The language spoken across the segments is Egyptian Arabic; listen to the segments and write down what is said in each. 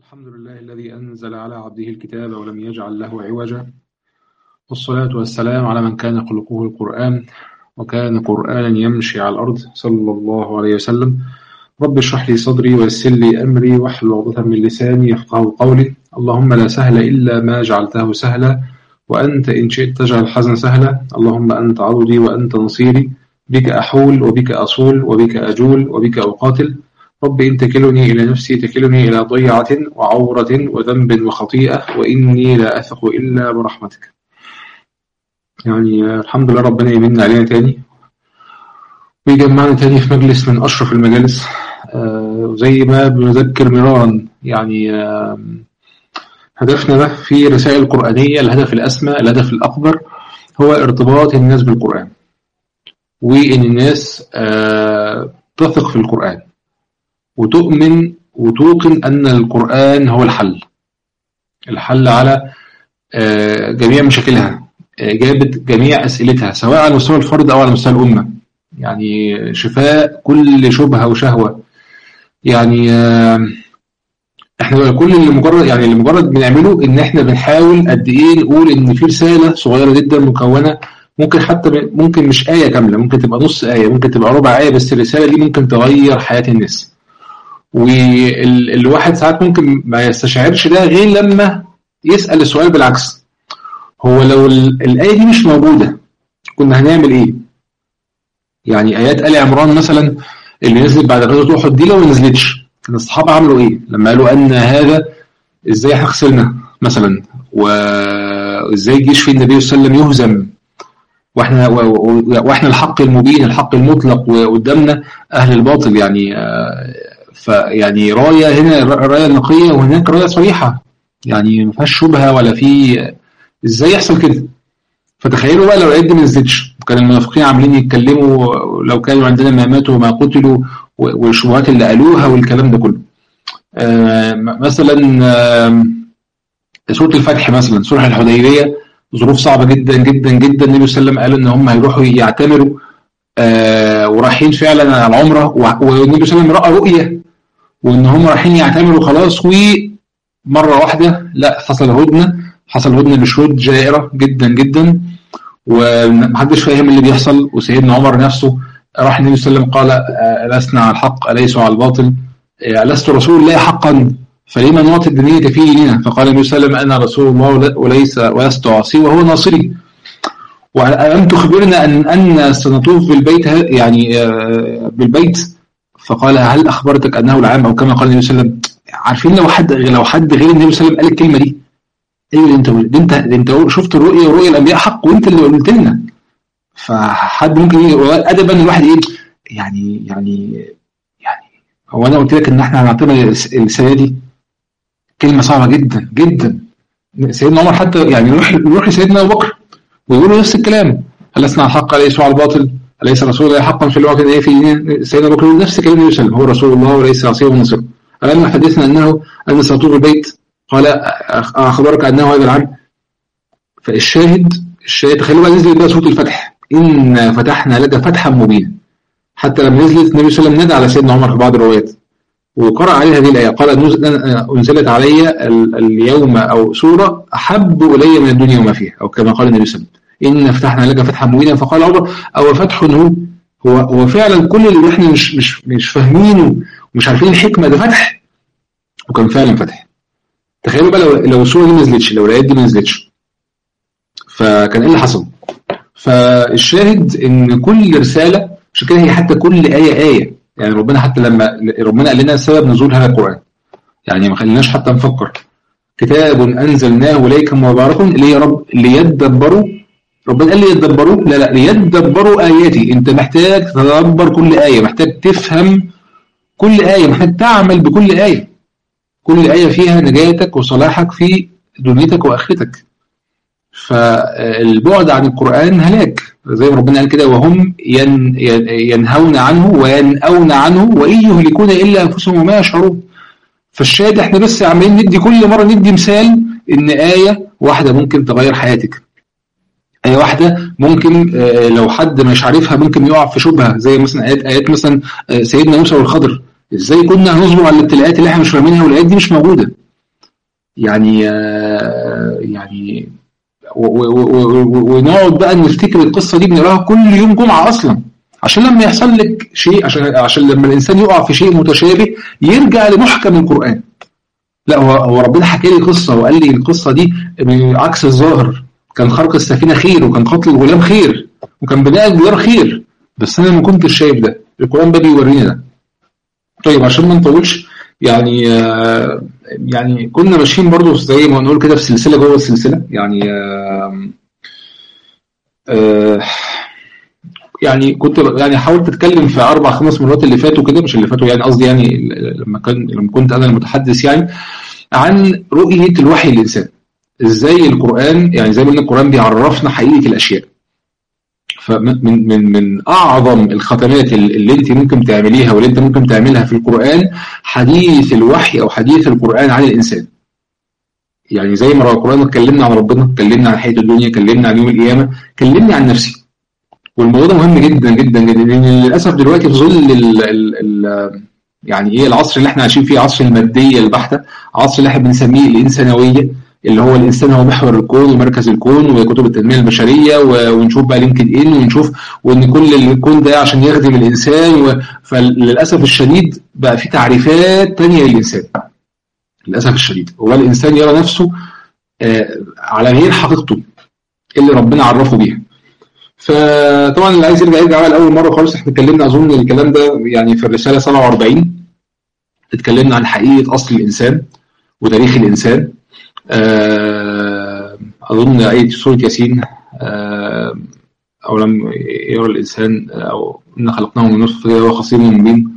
الحمد لله الذي أنزل على عبده الكتاب ولم يجعل له عوجا والصلاة والسلام على من كان خلقه القرآن وكان قرآنا يمشي على الأرض صلى الله عليه وسلم رب اشرح لي صدري ويسر لي أمري واحلل عقدة من لساني يفقه قولي اللهم لا سهل إلا ما جعلته سهلا وأنت إن شئت تجعل الحزن سهلا اللهم أنت عضدي وأنت نصيري بك أحول وبك أصول وبك أجول وبك أقاتل رب إن تكلني إلى نفسي تكلني إلى ضيعة وعورة وذنب وخطيئة وإني لا أثق إلا برحمتك يعني الحمد لله ربنا يمن علينا تاني ويجمعنا تاني في مجلس من أشرف المجالس آه زي ما بنذكر مرارا يعني آه هدفنا ده في رسائل القرآنية الهدف الأسمى الهدف الأكبر هو ارتباط الناس بالقرآن وإن الناس آه تثق في القرآن وتؤمن وتوقن أن القرآن هو الحل الحل على جميع مشاكلها إجابة جميع أسئلتها سواء على مستوى الفرد أو على مستوى الأمة يعني شفاء كل شبهة وشهوة يعني احنا كل اللي مجرد يعني اللي مجرد بنعمله ان احنا بنحاول قد ايه نقول ان في رساله صغيره جدا مكونه ممكن حتى ممكن مش ايه كامله ممكن تبقى نص ايه ممكن تبقى ربع ايه بس الرساله دي ممكن تغير حياه الناس والواحد ساعات ممكن ما يستشعرش ده غير لما يسال السؤال بالعكس هو لو الايه دي مش موجوده كنا هنعمل ايه يعني ايات ال عمران مثلا اللي نزلت بعد غزوه احد دي لو ما نزلتش كان الصحابه عملوا ايه لما قالوا ان هذا ازاي احنا خسرنا مثلا وازاي الجيش في النبي صلى الله عليه وسلم يهزم واحنا واحنا الحق المبين الحق المطلق وقدامنا اهل الباطل يعني فيعني رايه هنا رايه نقيه وهناك رايه صريحه يعني ما فيهاش شبهه ولا في ازاي يحصل كده فتخيلوا بقى لو الآيات دي ما نزلتش كان المنافقين عاملين يتكلموا لو كانوا عندنا ما ماتوا وما قتلوا والشبهات اللي قالوها والكلام ده كله آه مثلا آه سورة الفتح مثلا صلح الحديبية ظروف صعبة جدا جدا جدا النبي صلى الله عليه وسلم قال ان هم هيروحوا يعتمروا آه ورايحين فعلا على العمرة والنبي صلى الله عليه وسلم رأى رؤية وان هم رايحين يعتمروا خلاص ومرة واحدة لا حصل هدنة حصل هدنة بشهود جائرة جدا جدا ومحدش فاهم اللي بيحصل وسيدنا عمر نفسه راح النبي صلى الله عليه وسلم قال لسنا على الحق أليسوا على الباطل لست رسول الله حقا فلما نعطي الدنيا في ديننا فقال النبي صلى الله عليه وسلم أنا رسول الله وليس ولست عصي وهو ناصري وألم تخبرنا أن أن سنطوف بالبيت يعني بالبيت فقال هل أخبرتك أنه العام أو كما قال النبي صلى الله عليه وسلم عارفين لو حد لو حد غير النبي صلى الله عليه وسلم قال الكلمة دي ايوه انت انت انت شفت الرؤيا ورؤيا الانبياء حق وانت اللي قلت لنا فحد ممكن يجي ادبا الواحد ايه يعني يعني يعني هو انا قلت لك ان احنا هنعتبر السنه دي كلمه صعبه جدا جدا سيدنا عمر حتى يعني يروح يروح لسيدنا ابو بكر ويقول له نفس الكلام هل لسنا على الحق ليس على الباطل أليس رسول الله حقا في الوقت ايه في سيدنا ابو بكر نفس كلام النبي صلى الله عليه وسلم هو رسول الله وليس عصيه ونصره ألم حدثنا انه ان سنطوف البيت قال أخبرك أنه هذا العام فالشاهد الشاهد تخيلوا بقى نزلت بقى سورة الفتح إن فتحنا لك فتحا مبينا حتى لما نزلت النبي صلى الله عليه وسلم ندى على سيدنا عمر في بعض الروايات وقرأ عليه هذه الآية قال أنزلت علي اليوم أو سورة أحب إلي من الدنيا وما فيها أو كما قال النبي صلى الله عليه وسلم إن فتحنا لك فتحا مبينا فقال عمر أو فتح هو هو هو فعلا كل اللي احنا مش مش مش فاهمينه ومش عارفين الحكمة ده فتح وكان فعلا فتح تخيلوا بقى لو لو الصوره دي ما نزلتش لو الايات دي ما نزلتش فكان ايه اللي حصل؟ فالشاهد ان كل رساله عشان كده هي حتى كل ايه ايه يعني ربنا حتى لما ربنا قال لنا سبب نزول هذا القران يعني ما خليناش حتى نفكر كتاب انزلناه اليك مبارك ليه يا رب ليدبروا ربنا قال ليدبروا لا لا ليدبروا اياتي انت محتاج تتدبر كل ايه محتاج تفهم كل ايه محتاج تعمل بكل ايه كل آية فيها نجاتك وصلاحك في دنيتك وآخرتك فالبعد عن القرآن هلاك زي ما ربنا قال كده وهم ين ينهون عنه وينأون عنه وإن يهلكون إلا أنفسهم وما يشعرون فالشاهد احنا بس عمالين ندي كل مرة ندي مثال إن آية واحدة ممكن تغير حياتك آية واحدة ممكن لو حد مش عارفها ممكن يقع في شبهة زي مثلا آيات آيات مثلا سيدنا موسى والخضر ازاي كنا هنصبر على الابتلاءات اللي احنا مش فاهمينها والايات دي مش موجوده يعني يعني ونقعد بقى نفتكر القصه دي بنقراها كل يوم جمعه اصلا عشان لما يحصل لك شيء عشان عشان لما الانسان يقع في شيء متشابه يرجع لمحكم القران لا هو هو ربنا حكى لي قصه وقال لي القصه دي عكس الظاهر كان خرق السفينه خير وكان قتل الغلام خير وكان بناء الجدار خير بس انا ما كنتش شايف ده القران بقى بيورينا ده طيب عشان ما نطولش يعني آه يعني كنا ماشيين برضو زي ما نقول كده في سلسله جوه السلسله يعني آه آه يعني كنت يعني حاولت اتكلم في اربع خمس مرات اللي فاتوا كده مش اللي فاتوا يعني قصدي يعني لما كان لما كنت انا المتحدث يعني عن رؤيه الوحي للانسان ازاي القران يعني زي ما قلنا القران بيعرفنا حقيقه الاشياء فمن من من اعظم الختمات اللي انت ممكن تعمليها واللي انت ممكن تعملها في القران حديث الوحي او حديث القران عن الانسان يعني زي ما القران اتكلمنا عن ربنا اتكلمنا عن حياه الدنيا اتكلمنا عن يوم القيامه كلمني عن نفسي والموضوع ده مهم جدا جدا جدا لان للاسف دلوقتي في ظل ال ال ال يعني ايه العصر اللي احنا عايشين فيه عصر الماديه البحته عصر اللي احنا بنسميه الانسانويه اللي هو الانسان هو محور الكون ومركز الكون وكتب التنميه البشريه ونشوف بقى لينكد ان ونشوف وان كل الكون ده عشان يخدم الانسان فللاسف الشديد بقى في تعريفات تانية للانسان للاسف الشديد هو الانسان يرى نفسه على غير حقيقته اللي ربنا عرفه بيها فطبعا اللي عايز يرجع يرجع لاول مره خالص احنا اتكلمنا اظن الكلام ده يعني في الرساله 47 اتكلمنا عن حقيقه اصل الانسان وتاريخ الانسان اظن ايه سوره ياسين او لم يرى الانسان او ان خلقناه من نطفه هو خصيم مبين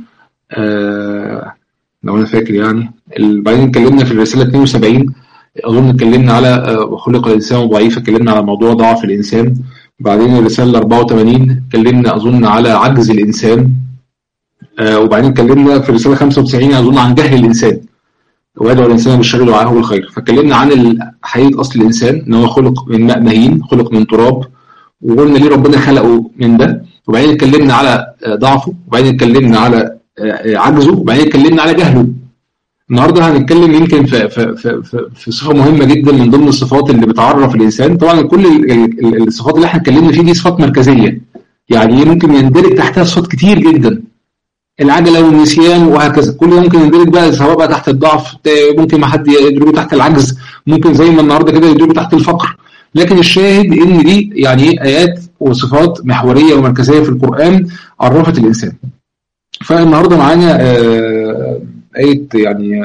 لو انا فاكر يعني بعدين اتكلمنا في الرساله 72 اظن اتكلمنا على خلق الانسان ضعيفا اتكلمنا على موضوع ضعف الانسان بعدين الرسالة 84 اتكلمنا أظن على عجز الإنسان آه وبعدين اتكلمنا في الرسالة 95 أظن عن جهل الإنسان ويدعو الإنسان بالشر ودعاه بالخير فاتكلمنا عن حقيقة أصل الإنسان إن هو خلق من ماء مهين خلق من تراب وقلنا ليه ربنا خلقه من ده وبعدين اتكلمنا على ضعفه وبعدين اتكلمنا على عجزه وبعدين اتكلمنا على جهله النهارده هنتكلم يمكن في في في في صفه مهمه جدا من ضمن الصفات اللي بتعرف الانسان طبعا كل الصفات اللي احنا اتكلمنا فيه دي صفات مركزيه يعني ممكن يندرج تحتها صفات كتير جدا العجله والنسيان وهكذا كل ده ممكن يندرج بقى سواء بقى تحت الضعف ممكن ما حد يدرجه تحت العجز ممكن زي ما النهارده كده يدرجه تحت الفقر لكن الشاهد ان دي يعني ايات وصفات محوريه ومركزيه في القران عرفت الانسان فالنهارده معانا آه آية يعني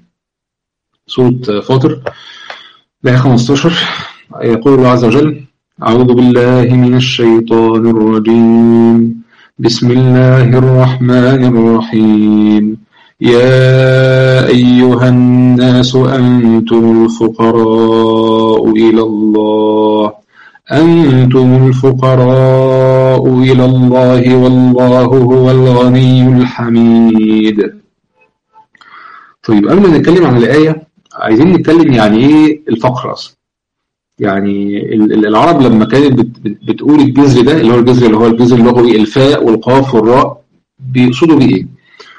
سورة فاطر الآية 15 يقول الله عز وجل أعوذ بالله من الشيطان الرجيم بسم الله الرحمن الرحيم يا أيها الناس أنتم الفقراء إلى الله أنتم الفقراء إلى الله والله هو الغني الحميد طيب قبل ما نتكلم عن الآية عايزين نتكلم يعني إيه الفقر أصلا يعني العرب لما كانت بتقول الجذر ده اللي هو الجذر اللي هو الجذر اللغوي الفاء والقاف والراء بيقصدوا بيه ايه؟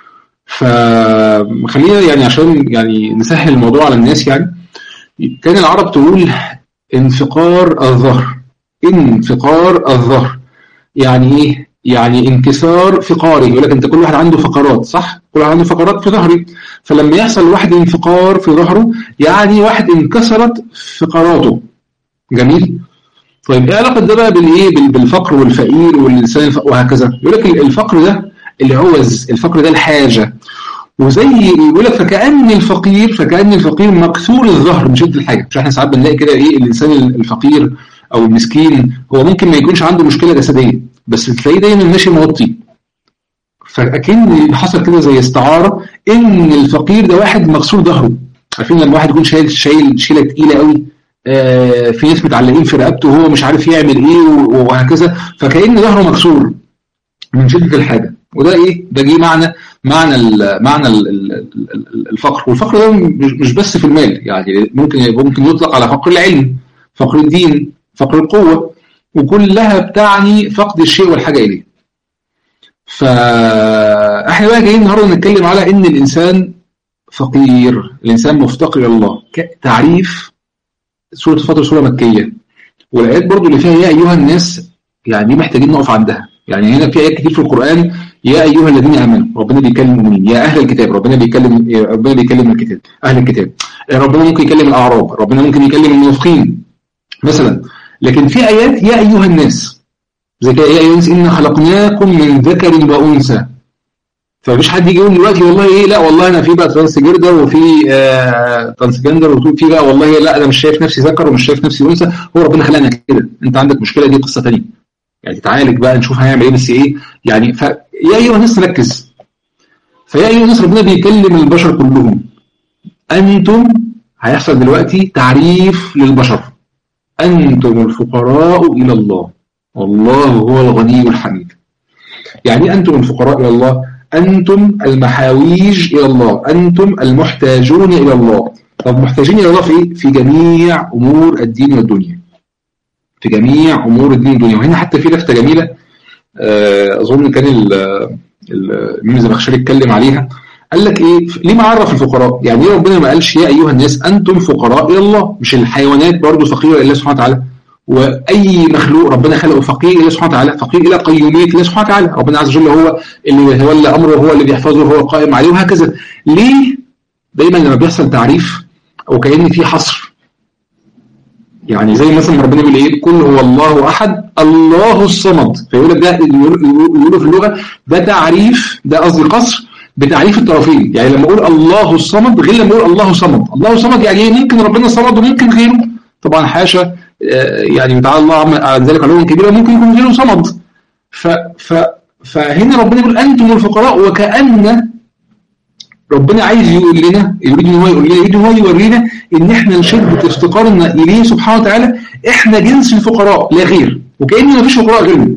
فخلينا يعني عشان يعني نسهل الموضوع على الناس يعني كان العرب تقول انفقار الظهر انفقار الظهر يعني ايه؟ يعني انكسار فقاري يقول لك انت كل واحد عنده فقرات صح؟ كل واحد عنده فقرات في ظهري فلما يحصل واحد انفقار في ظهره يعني واحد انكسرت فقراته جميل؟ طيب ايه علاقه ده بقى بالايه؟ بالفقر والفقير والانسان وهكذا يقول لك الفقر ده العوز الفقر ده الحاجه وزي يقول لك فكأن الفقير فكأن الفقير مكسور الظهر مش قد الحاجه مش احنا ساعات بنلاقي كده ايه الانسان الفقير او المسكين هو ممكن ما يكونش عنده مشكله جسديه بس تلاقيه دايما ماشي موطي فاكن حصل كده زي استعاره ان الفقير ده واحد مكسور ظهره عارفين لما واحد يكون شايل شايل شيله تقيله قوي آه في ناس متعلقين في رقبته وهو مش عارف يعمل ايه وهكذا فكأن ظهره مكسور من شده الحاجه وده ايه ده جه معنى معنى ال معنى ال الفقر والفقر ده مش بس في المال يعني ممكن ممكن يطلق على فقر العلم فقر الدين فقر القوه وكلها بتعني فقد الشيء والحاجه اليه فاحنا بقى جايين النهارده نتكلم على ان الانسان فقير الانسان مفتقر الى الله تعريف سورة الفطر سورة مكية والآيات برضو اللي فيها يا أيها الناس يعني محتاجين نقف عندها يعني هنا في آيات كتير في القرآن يا أيها الذين آمنوا ربنا بيكلم المؤمنين يا أهل الكتاب ربنا بيكلم ربنا بيكلم الكتاب أهل الكتاب ربنا ممكن يكلم الأعراب ربنا ممكن يكلم المنافقين مثلا لكن في آيات يا أيها الناس زي كده يا أيها الناس إنا خلقناكم من ذكر وأنثى فمفيش حد يجي يقول دلوقتي والله ايه لا والله انا في بقى ترانسجندر وفي آه ترانسجندر وفي بقى والله لا انا مش شايف نفسي ذكر ومش شايف نفسي انثى هو ربنا خلقنا كده انت عندك مشكله دي قصه ثانيه يعني تتعالج بقى نشوف هنعمل ايه بس ايه يعني ف يا ايها الناس ركز فيا ايها الناس ربنا بيكلم البشر كلهم انتم هيحصل دلوقتي تعريف للبشر انتم الفقراء الى الله والله هو الغني الحميد يعني انتم الفقراء الى الله أنتم المحاويج إلى الله أنتم المحتاجون إلى الله طب محتاجين إلى الله في في جميع أمور الدين والدنيا في جميع أمور الدين والدنيا وهنا حتى في لفتة جميلة أظن كان الإمام الزمخشري اتكلم عليها قال لك إيه ليه ما عرف الفقراء يعني ليه ربنا ما قالش يا أيها الناس أنتم فقراء إلى الله مش الحيوانات برضه فقيرة إلى الله سبحانه وتعالى واي مخلوق ربنا خلقه فقير الى سبحانه وتعالى فقير الى قيوميه الله سبحانه وتعالى ربنا عز وجل هو اللي يتولى امره هو اللي بيحفظه هو القائم عليه وهكذا ليه دايما لما بيحصل تعريف او كان في حصر يعني زي مثلا ربنا بيقول ايه كل هو الله احد الله الصمد فيقول لك ده يقولوا في اللغه ده تعريف ده قصدي قصر بتعريف الطرفين يعني لما اقول الله الصمد غير لما اقول الله صمد الله صمد يعني ممكن ربنا صمد وممكن غيره طبعا حاشا يعني تعالى الله عن ذلك علوا كبيرا ممكن يكون غيره صمد ف ف فهنا ربنا يقول انتم الفقراء وكأن ربنا عايز يقول لنا يريد ان هو يقول لنا يريد ان هو يورينا ان احنا لشده افتقارنا اليه سبحانه وتعالى احنا جنس الفقراء لا غير وكأن ما فيش فقراء غيرنا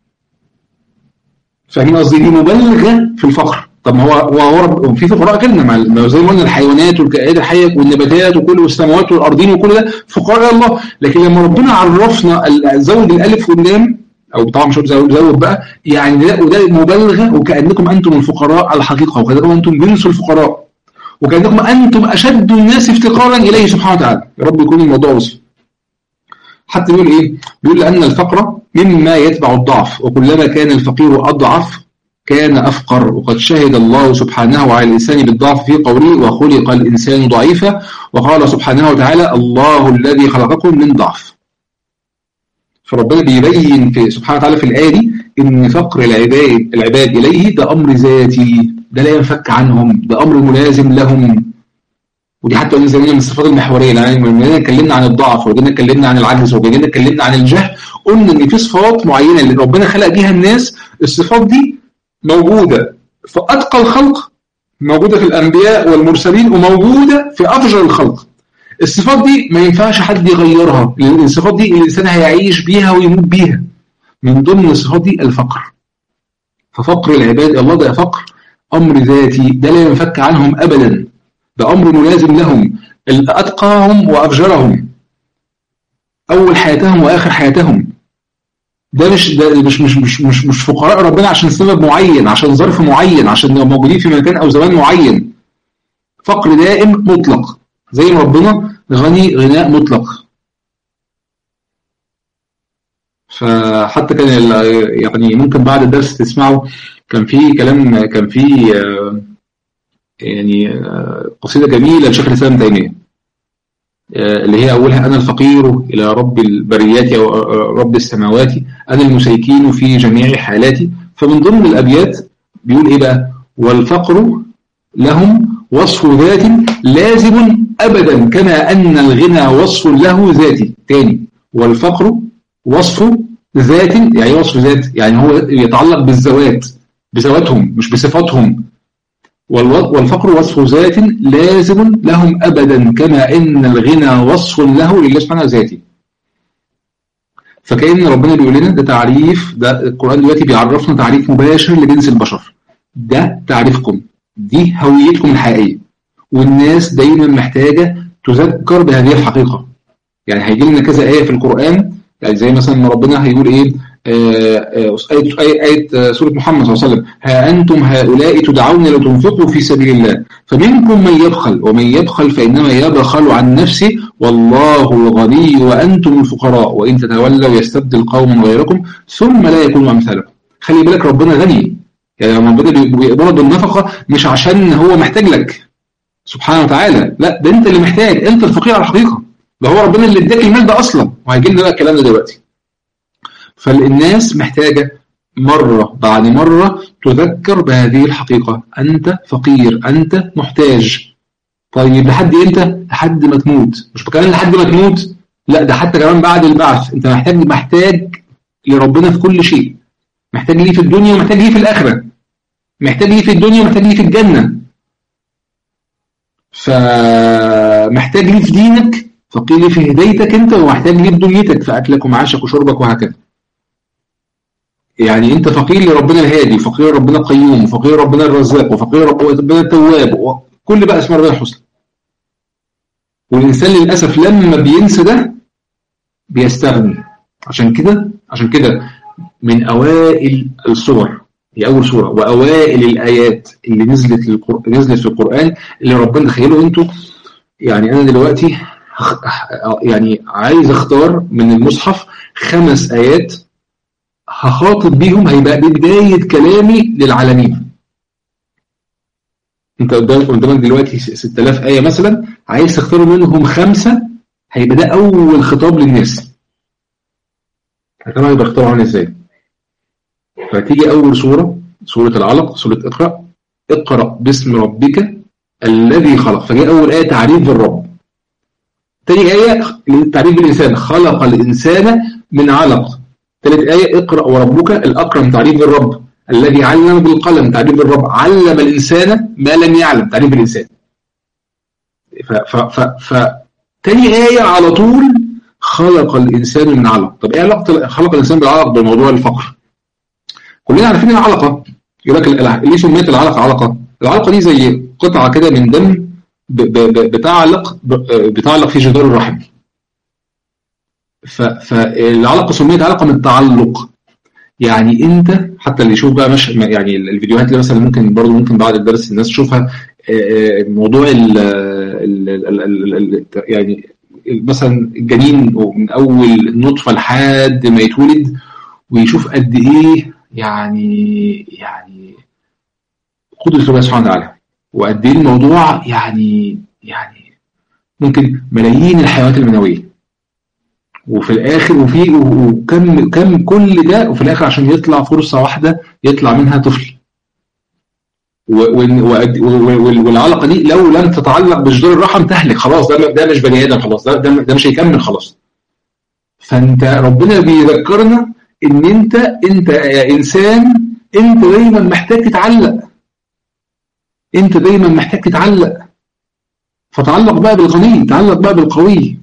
فاهمين قصدي دي مبالغه في الفقر طب ما هو هو هو في فقراء غيرنا مع زي ما قلنا الحيوانات والكائنات الحيه والنباتات وكل والسماوات والارضين وكل ده فقراء الله لكن لما ربنا عرفنا زود الالف واللام او طبعا مش زود زود بقى يعني ده وده مبالغه وكانكم انتم الفقراء على الحقيقه وكانكم انتم جنس الفقراء وكانكم انتم اشد الناس افتقارا اليه سبحانه وتعالى يا رب يكون الموضوع وصل حتى بيقول ايه بيقول لان الفقر مما يتبع الضعف وكلما كان الفقير اضعف كان أفقر وقد شهد الله سبحانه على الإنسان بالضعف في قوله وخلق الإنسان ضعيفا وقال سبحانه وتعالى الله الذي خلقكم من ضعف فربنا بيبين في سبحانه وتعالى في الآية دي إن فقر العباد العباد إليه ده أمر ذاتي ده لا ينفك عنهم ده أمر ملازم لهم ودي حتى قلنا زمان من الصفات المحوريه يعني لما اتكلمنا عن الضعف وجينا اتكلمنا عن العجز وجينا اتكلمنا عن الجهل قلنا ان في صفات معينه اللي ربنا خلق بيها الناس الصفات دي موجودة في أتقى الخلق موجودة في الأنبياء والمرسلين وموجودة في أفجر الخلق الصفات دي ما ينفعش حد يغيرها لأن الصفات دي الإنسان هيعيش بيها ويموت بيها من ضمن الصفات دي الفقر ففقر العباد الله ده فقر أمر ذاتي ده لا ينفك عنهم أبدا ده أمر ملازم لهم أتقاهم وأفجرهم أول حياتهم وآخر حياتهم ده مش ده مش مش مش مش, مش فقراء ربنا عشان سبب معين عشان ظرف معين عشان موجودين في مكان او زمان معين فقر دائم مطلق زي ما ربنا غني غناء مطلق فحتى كان يعني ممكن بعد الدرس تسمعوا كان في كلام كان في يعني قصيدة جميلة لشيخ الإسلام تيمية اللي هي أولها أنا الفقير إلى رب البريات أو رب السماوات أنا المسيكين في جميع حالاتي فمن ضمن الأبيات بيقول إيه بقى والفقر لهم وصف ذات لازم أبدا كما أن الغنى وصف له ذاتي تاني والفقر وصف ذات يعني وصف ذات يعني هو يتعلق بالذوات بذواتهم مش بصفاتهم والفقر وصف ذات لازم لهم أبدا كما إن الغنى وصف له لله سبحانه ذاتي فكأن ربنا بيقول لنا ده تعريف ده القرآن دلوقتي بيعرفنا تعريف مباشر لجنس البشر ده تعريفكم دي هويتكم الحقيقية والناس دايما محتاجة تذكر بهذه الحقيقة يعني هيجي لنا كذا آية في القرآن يعني زي مثلا ما ربنا هيقول إيه آية آية آية سورة محمد صلى الله عليه وسلم ها أنتم هؤلاء تدعون لتنفقوا في سبيل الله فمنكم من يبخل ومن يبخل فإنما يبخل عن نفسه والله الغني وأنتم الفقراء وإن تتولوا يستبدل قوما غيركم ثم لا يكونوا أمثالكم خلي بالك ربنا غني يعني ربنا بيقبض بالنفقة مش عشان هو محتاج لك سبحانه وتعالى لا ده انت اللي محتاج انت الفقير على الحقيقة ده هو ربنا اللي اداك المال ده اصلا وهيجي لنا بقى الكلام ده دلوقتي فالناس محتاجة مرة بعد مرة تذكر بهذه الحقيقة أنت فقير أنت محتاج طيب لحد إمتى؟ لحد ما تموت مش كمان لحد ما تموت لا ده حتى كمان بعد البعث أنت محتاج محتاج لربنا في كل شيء محتاج ليه في الدنيا ومحتاج ليه في الآخرة محتاج ليه في الدنيا ومحتاج ليه في الجنة فمحتاج ليه في دينك فقير ليه في هدايتك انت ومحتاج ليه في دنيتك في اكلك ومعاشك وشربك وهكذا يعني انت فقير لربنا الهادي وفقير ربنا القيوم وفقير ربنا الرزاق وفقير ربنا التواب وكل بقى اسماء ربنا الحسنى والانسان للاسف لما بينسى ده بيستغني عشان كده عشان كده من اوائل الصور هي اول سوره واوائل الايات اللي نزلت للقر... نزلت في القران اللي ربنا تخيلوا انتوا يعني انا دلوقتي يعني عايز اختار من المصحف خمس ايات هخاطب بيهم هيبقى دي بداية كلامي للعالمين انت قدامك قدامك دلوقتي 6000 آية مثلا عايز تختار منهم خمسة هيبقى ده أول خطاب للناس كانوا هيبقى اختاروا عامل ازاي فتيجي أول سورة سورة العلق سورة اقرأ اقرأ باسم ربك الذي خلق فجاء أول آية تعريف بالرب تاني آية تعريف بالإنسان خلق الإنسان من علق ثالث آية اقرأ وربك الأكرم تعريف بالرب الذي علم بالقلم تعريف بالرب علم الإنسان ما لم يعلم تعريف بالإنسان ف ف ف ف تاني آية على طول خلق الإنسان من علق طب إيه علاقة خلق الإنسان بالعلق بموضوع الفقر كلنا عارفين العلقة يقول لك ليه سميت العلقة علقة العلقة دي زي قطعة كده من دم بتعلق بتعلق في جدار الرحم فالعلاقه سميت علاقه من التعلق يعني انت حتى اللي يشوف بقى مش يعني الفيديوهات اللي مثلا ممكن برضه ممكن بعد الدرس الناس تشوفها موضوع ال ال يعني مثلا الجنين من اول النطفه لحد ما يتولد ويشوف قد ايه يعني يعني قدره الله سبحانه وتعالى وقد ايه الموضوع يعني يعني ممكن ملايين الحيوانات المنويه وفي الاخر وفي وكم كم كل ده وفي الاخر عشان يطلع فرصه واحده يطلع منها طفل والعلاقه دي لو لم تتعلق بجدار الرحم تهلك خلاص ده ده مش بني ادم خلاص ده ده, ده مش هيكمل خلاص فانت ربنا بيذكرنا ان انت انت يا انسان انت دايما محتاج تتعلق انت دايما محتاج تتعلق فتعلق بقى بالغني تعلق بقى بالقوي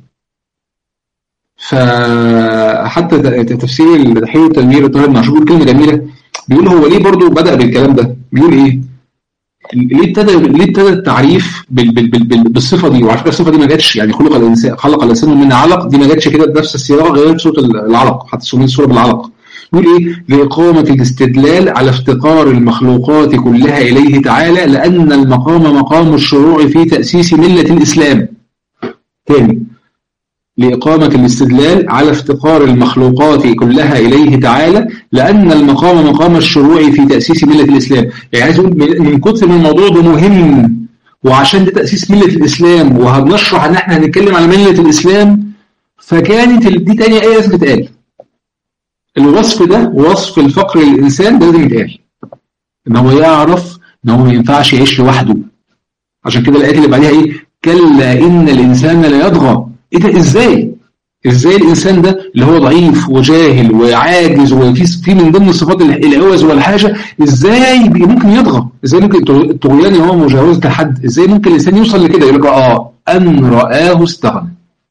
فحتى تفسير تحرير التنوير طاهر معشوق كلمه جميله بيقول هو ليه برضو بدا بالكلام ده بيقول ايه ليه ابتدى ليه ابتدى التعريف بال بال بال بال بالصفه دي وعلى فكره الصفه دي ما جاتش يعني خلق الانسان خلق الانسان من علق دي ما جاتش كده بنفس الصياغه غير صوره العلق حتى سميت الصوره بالعلق يقول ايه لإقامة الاستدلال على افتقار المخلوقات كلها إليه تعالى لأن المقام مقام الشروع في تأسيس ملة الإسلام تاني لإقامة الاستدلال على افتقار المخلوقات كلها إليه تعالى لأن المقام مقام الشروع في تأسيس ملة الإسلام يعني عايز أقول من كتر من الموضوع ده مهم وعشان ده تأسيس ملة الإسلام وهنشرح إن إحنا هنتكلم على ملة الإسلام فكانت دي تانية آية لازم تتقال الوصف ده وصف الفقر للإنسان ده لازم يتقال إن هو يعرف إن هو ما ينفعش يعيش لوحده عشان كده الآيات اللي بعديها إيه كلا إن الإنسان لا يطغى ايه ده ازاي ازاي الانسان ده اللي هو ضعيف وجاهل وعاجز وفي في من ضمن الصفات العوز والحاجه ازاي ممكن يطغى ازاي ممكن الطغيان هو مجاوزه الحد ازاي ممكن الانسان يوصل لكده يقول لك اه ان رآه استغنى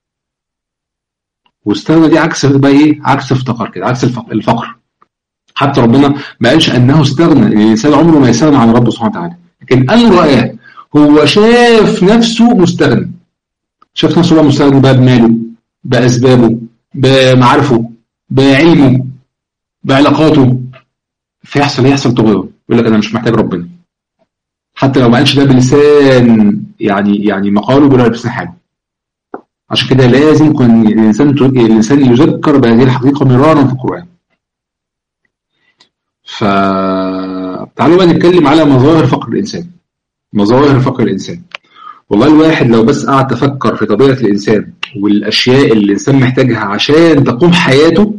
واستغنى دي عكس بقى ايه عكس افتقر كده عكس الفقر حتى ربنا ما قالش انه استغنى الانسان عمره ما يستغنى عن ربه سبحانه وتعالى لكن ان رآه هو شاف نفسه مستغني شاف نفسه بقى مستغني بقى بماله بأسبابه بمعارفه بعلمه بعلاقاته فيحصل يحصل طغيان يقول لك انا مش محتاج ربنا حتى لو ما قالش ده بلسان يعني يعني مقاله بلا بلسان حاله عشان كده لازم يكون الانسان الانسان يذكر بهذه الحقيقه مرارا في القران ف تعالوا بقى نتكلم على مظاهر فقر الانسان مظاهر فقر الانسان والله الواحد لو بس قعد تفكر في طبيعه الانسان والاشياء اللي الانسان محتاجها عشان تقوم حياته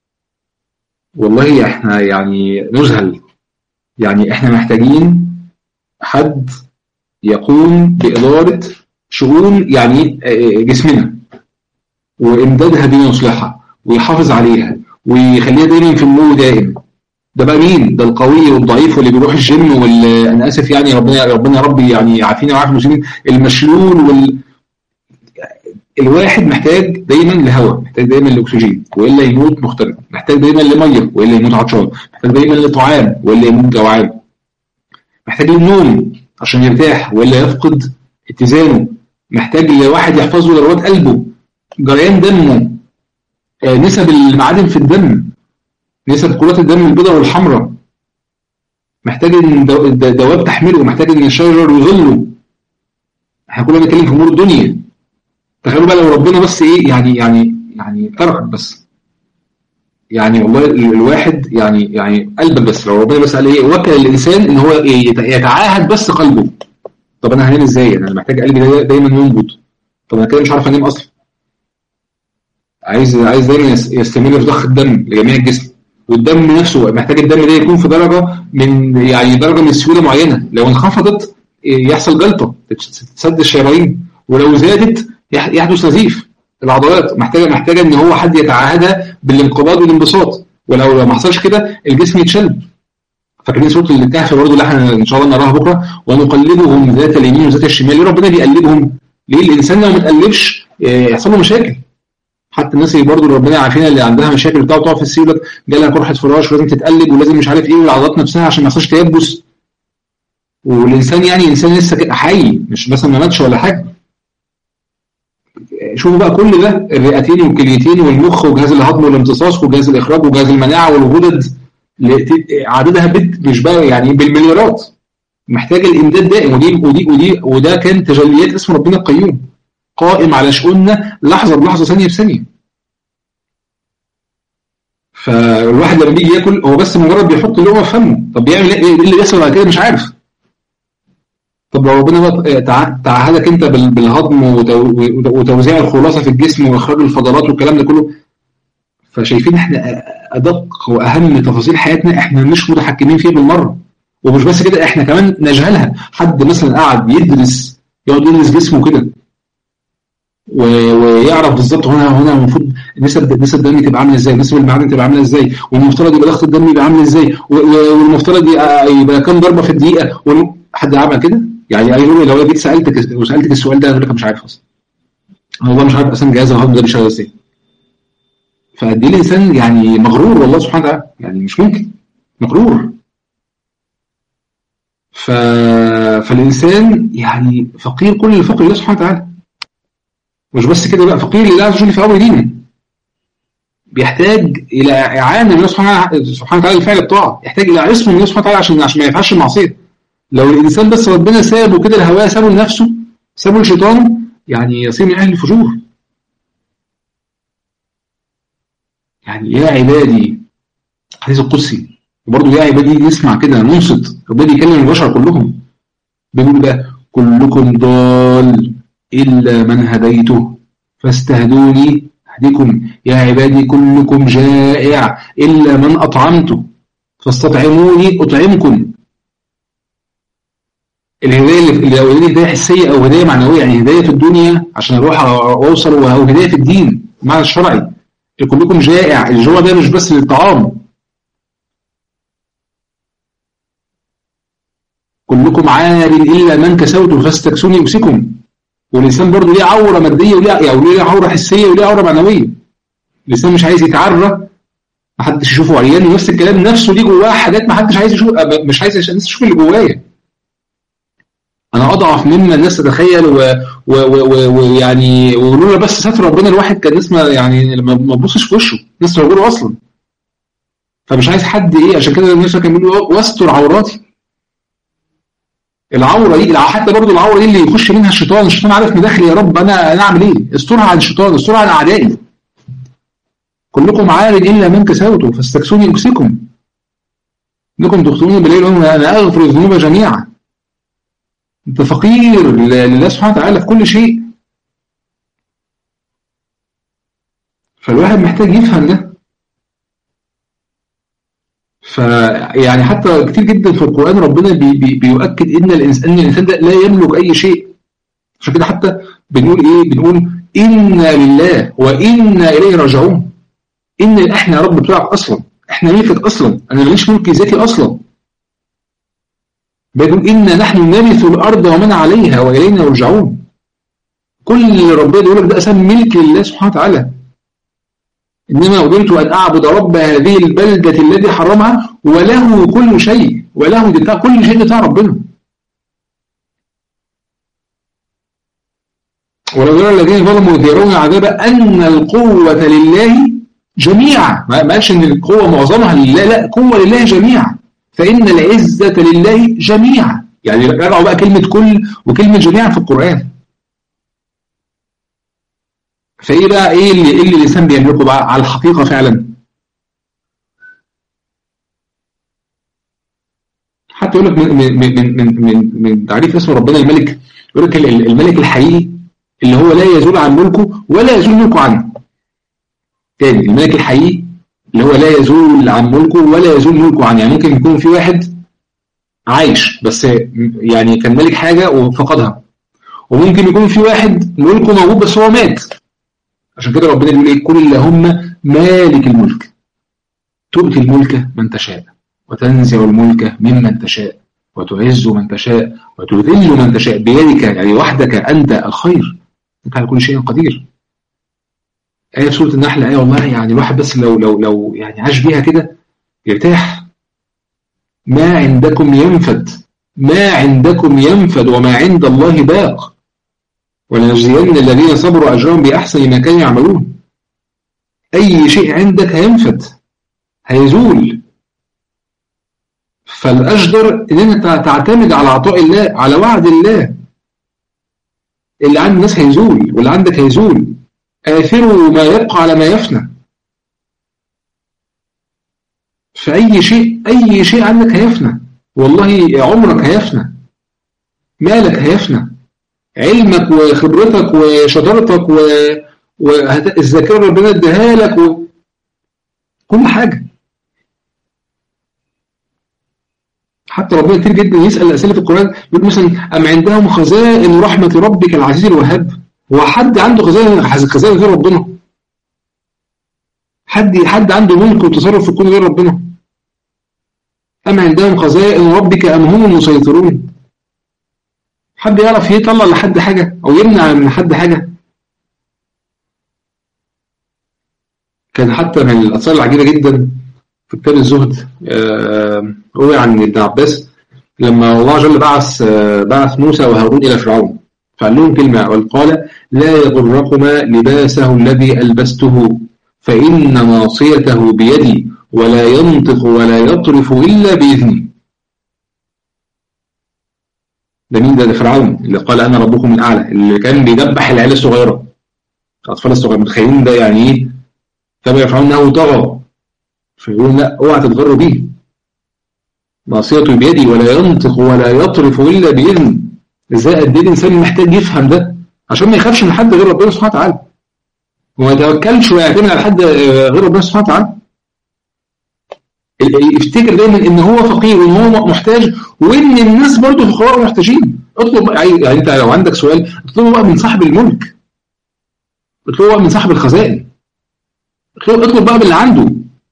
والله احنا يعني نذهل يعني احنا محتاجين حد يقوم بإدارة شؤون يعني جسمنا وإمدادها بما يصلحها ويحافظ عليها ويخليها دايما في النور دائم ده بقى مين؟ ده القوي والضعيف واللي بيروح الجيم واللي انا اسف يعني ربنا ربنا ربي يعني يعافينا ويعافي المسلمين المشلول وال الواحد محتاج دايما لهواء محتاج دايما لاكسجين والا يموت مختلف محتاج دايما لميه والا يموت عطشان محتاج دايما لطعام والا يموت جوعان محتاج للنوم عشان يرتاح والا يفقد اتزانه محتاج لواحد يحفظ له ضربات قلبه جريان دمه آه، نسب المعادن في الدم نسب كرات الدم البيضاء والحمراء محتاج ان دواب تحمله محتاج ان الشجر يظله احنا كلنا بنتكلم في امور الدنيا تخيلوا بقى لو ربنا بس ايه يعني يعني يعني ترك بس يعني والله الواحد يعني يعني قلبك بس لو ربنا بس قال ايه وكل الانسان ان هو إيه يتعاهد بس قلبه طب انا هنام ازاي انا محتاج قلبي دايما ينبض طب انا كده مش عارف انام اصلا عايز عايز دايما يستمر في ضخ الدم لجميع الجسم والدم نفسه محتاج الدم ده يكون في درجه من يعني درجه من سهوله معينه لو انخفضت يحصل جلطه تسد الشرايين ولو زادت يحدث نزيف العضلات محتاجه محتاجه ان هو حد يتعاهدها بالانقباض والانبساط ولو ما حصلش كده الجسم يتشل فاكرين سوره الكهف برضه اللي احنا ان شاء الله نراها بكره ونقلبهم ذات اليمين وذات الشمال ليه ربنا بيقلبهم؟ ليه الانسان لو ما تقلبش آه، يحصل له مشاكل حتى الناس اللي برضه ربنا عارفين اللي عندها مشاكل بتاع تقع في السيره جالها قرحه فراش ولازم تتقلب ولازم مش عارف ايه والعضلات نفسها عشان ما يحصلش تيبس والانسان يعني انسان لسه حي مش مثلا ما ماتش ولا حاجه شوفوا بقى كل ده الرئتين والكليتين والمخ وجهاز الهضم والامتصاص وجهاز الاخراج وجهاز المناعه والغدد عددها بت مش بقى يعني بالمليارات محتاجه الامداد دائم ودي ودي ودي وده كان تجليات اسم ربنا القيوم قائم على شؤوننا لحظه بلحظه ثانيه بثانيه فالواحد لما بيجي ياكل هو بس مجرد بيحط لقمه في فمه طب بيعمل ايه اللي بيحصل بعد كده مش عارف طب لو ربنا تعهدك انت بالهضم وتوزيع الخلاصه في الجسم واخراج الفضلات والكلام ده كله فشايفين احنا ادق واهم تفاصيل حياتنا احنا مش متحكمين فيها بالمره ومش بس كده احنا كمان نجهلها حد مثلا قاعد يدرس يقعد يدرس جسمه كده ويعرف بالظبط هنا هنا المفروض نسب نسب الدم تبقى عامله ازاي نسب المعادن تبقى عامله ازاي والمفترض يبقى ضغط الدم يبقى عامل ازاي والمفترض يبقى كام ضربه في الدقيقه حد عمل كده يعني اي لو جيت سالتك وسالتك السؤال ده اقول لك مش عارف اصلا انا والله مش عارف اصلا جهاز الهضم ده بيشتغل ازاي فقد الانسان يعني مغرور والله سبحانه وتعالى يعني مش ممكن مغرور ف... فالانسان يعني فقير كل الفقر لله سبحانه وتعالى مش بس كده بقى فقير لله عز وجل في امر دينه بيحتاج الى اعانه من الله سبحانه وتعالى لفعل الطاعه يحتاج الى عصمه من الله سبحانه وتعالى عشان عشان ما يفعلش المعصيه لو الإنسان بس ربنا سابه كده الهواه سابه لنفسه سابه لشيطانه يعني يصير من أهل الفجور يعني يا عبادي حديث القدسي وبرضه يا عبادي نسمع كده ننصت ربنا يكلم البشر كلهم بيقول بقى كلكم ضال إلا من هديته فاستهدوني أهدكم يا عبادي كلكم جائع إلا من أطعمته فاستطعموني أطعمكم الهدايه اللي لو هدايه حسيه او هدايه معنويه يعني هدايه في الدنيا عشان اروح واوصل او هدايه في الدين المعنى الشرعي كلكم جائع الجوع ده مش بس للطعام كلكم عار الا من كسوت فاستكسوني امسكم والانسان برضه ليه عوره ماديه وليه يعني ليه عوره حسيه وليه عوره معنويه الانسان مش عايز يتعرى محدش يشوفه عريان ونفس الكلام نفسه ليه جواه حاجات محدش عايز يشوف مش عايز الناس تشوف اللي جوايا انا اضعف مما الناس تتخيل ويعني ولولا بس ستر ربنا الواحد كان الناس يعني ما تبصش في وشه الناس تهجره اصلا فمش عايز حد ايه عشان كده النبي كان بيقول واستر عوراتي العوره دي حتى برضه العوره دي اللي يخش منها الشيطان الشيطان عارف مداخلي يا رب انا انا اعمل ايه استرها عن الشيطان استرها عن اعدائي كلكم عار الا من كسوته فاستكسوني اكسكم انكم تخطئون بالليل انا اغفر الذنوب جميعا انت فقير لله سبحانه وتعالى في كل شيء فالواحد محتاج يفهم ده فيعني حتى كتير جدا في القرآن ربنا بي بي بيؤكد ان الانسان ان الانسان ده لا يملك اي شيء عشان كده حتى بنقول ايه بنقول انا لله وانا اليه راجعون ان احنا يا رب بتوعك اصلا احنا ملكك اصلا انا ماليش ملك ذاتي اصلا بيقول إن نحن نرث الأرض ومن عليها وإلينا يرجعون كل اللي ربنا يقول لك ده أسام ملك لله سبحانه وتعالى إنما أمرت أن أعبد رب هذه البلدة الذي حرمها وله كل شيء وله بتاع كل شيء بتاع ربنا ولو يرى الذين ظلموا يرون العذاب أن القوة لله جميعا ما قالش إن القوة معظمها لله لا قوة لله جميعا فإن العزة لله جميعا يعني رجعوا بقى كلمة كل وكلمة جميعا في القرآن فإيه بقى إيه اللي, إيه اللي الإنسان بيملكه بقى على الحقيقة فعلا حتى يقول لك من, من, من, من, من, من تعريف اسم ربنا الملك يقول لك الملك الحقيقي اللي هو لا يزول عن ملكه ولا يزول ملكه عنه تاني الملك الحقيقي اللي هو لا يزول عن ملكه ولا يزول ملكه عنه يعني ممكن يكون في واحد عايش بس يعني كان ملك حاجة وفقدها وممكن يكون في واحد ملكه موجود بس هو مات عشان كده ربنا بيقول ايه كل اللهم مالك الملك تؤتي الملك من تشاء وتنزع الملك ممن تشاء وتعز من تشاء وتذل من تشاء بيدك يعني وحدك أنت الخير أنت على كل شيء قدير آية في سورة النحل آية والله يعني الواحد بس لو لو لو يعني عاش بيها كده يرتاح ما عندكم ينفد ما عندكم ينفد وما عند الله باق ولنجزين الذين صبروا أجرهم بأحسن ما كانوا يعملون أي شيء عندك هينفد هيزول فالأجدر إن أنت تعتمد على عطاء الله على وعد الله اللي عند الناس هيزول واللي عندك هيزول آثروا ما يبقى على ما يفنى فأي شيء أي شيء عندك هيفنى والله عمرك هيفنى مالك هيفنى علمك وخبرتك وشطارتك و... والذاكرة ربنا اداها لك و... كل حاجة حتى ربنا كتير جدا يسأل الأسئلة في القرآن يقول مثلا أم عندهم خزائن رحمة ربك العزيز الوهاب هو حد عنده خزائن خزائن غير ربنا حد حد عنده ملك وتصرف في الكون غير ربنا أم عندهم خزائن ربك أم هم المسيطرون حد يعرف يطلع لحد حاجة أو يمنع من حد حاجة كان حتى من الأسرار العجيبة جدا في كتاب الزهد روي عن ابن عباس لما الله جل بعث بعث موسى وهارون إلى فرعون فقال لهم كلمة وقال لا يغركما لباسه الذي ألبسته فإن ناصيته بيدي ولا ينطق ولا يطرف إلا بإذني ده مين ده, ده فرعون اللي قال أنا ربكم الأعلى اللي كان بيدبح العيال الصغيرة الأطفال الصغيرة متخيلين ده يعني إيه تبع فرعون أنه طغى فيقول لا اوعى تتغروا بيه ناصيته بيدي ولا ينطق ولا يطرف إلا بإذن إزاي قد إيه الإنسان محتاج يفهم ده عشان ما يخافش من حد غير ربنا سبحانه وتعالى وما يتوكلش ويعتمد على حد غير ربنا سبحانه وتعالى يفتكر دايما ان هو فقير وان هو محتاج وان الناس برضه فقراء ومحتاجين اطلب يعني انت لو عندك سؤال اطلبه بقى من صاحب الملك اطلبه بقى من صاحب الخزائن اطلب بقى باللي عنده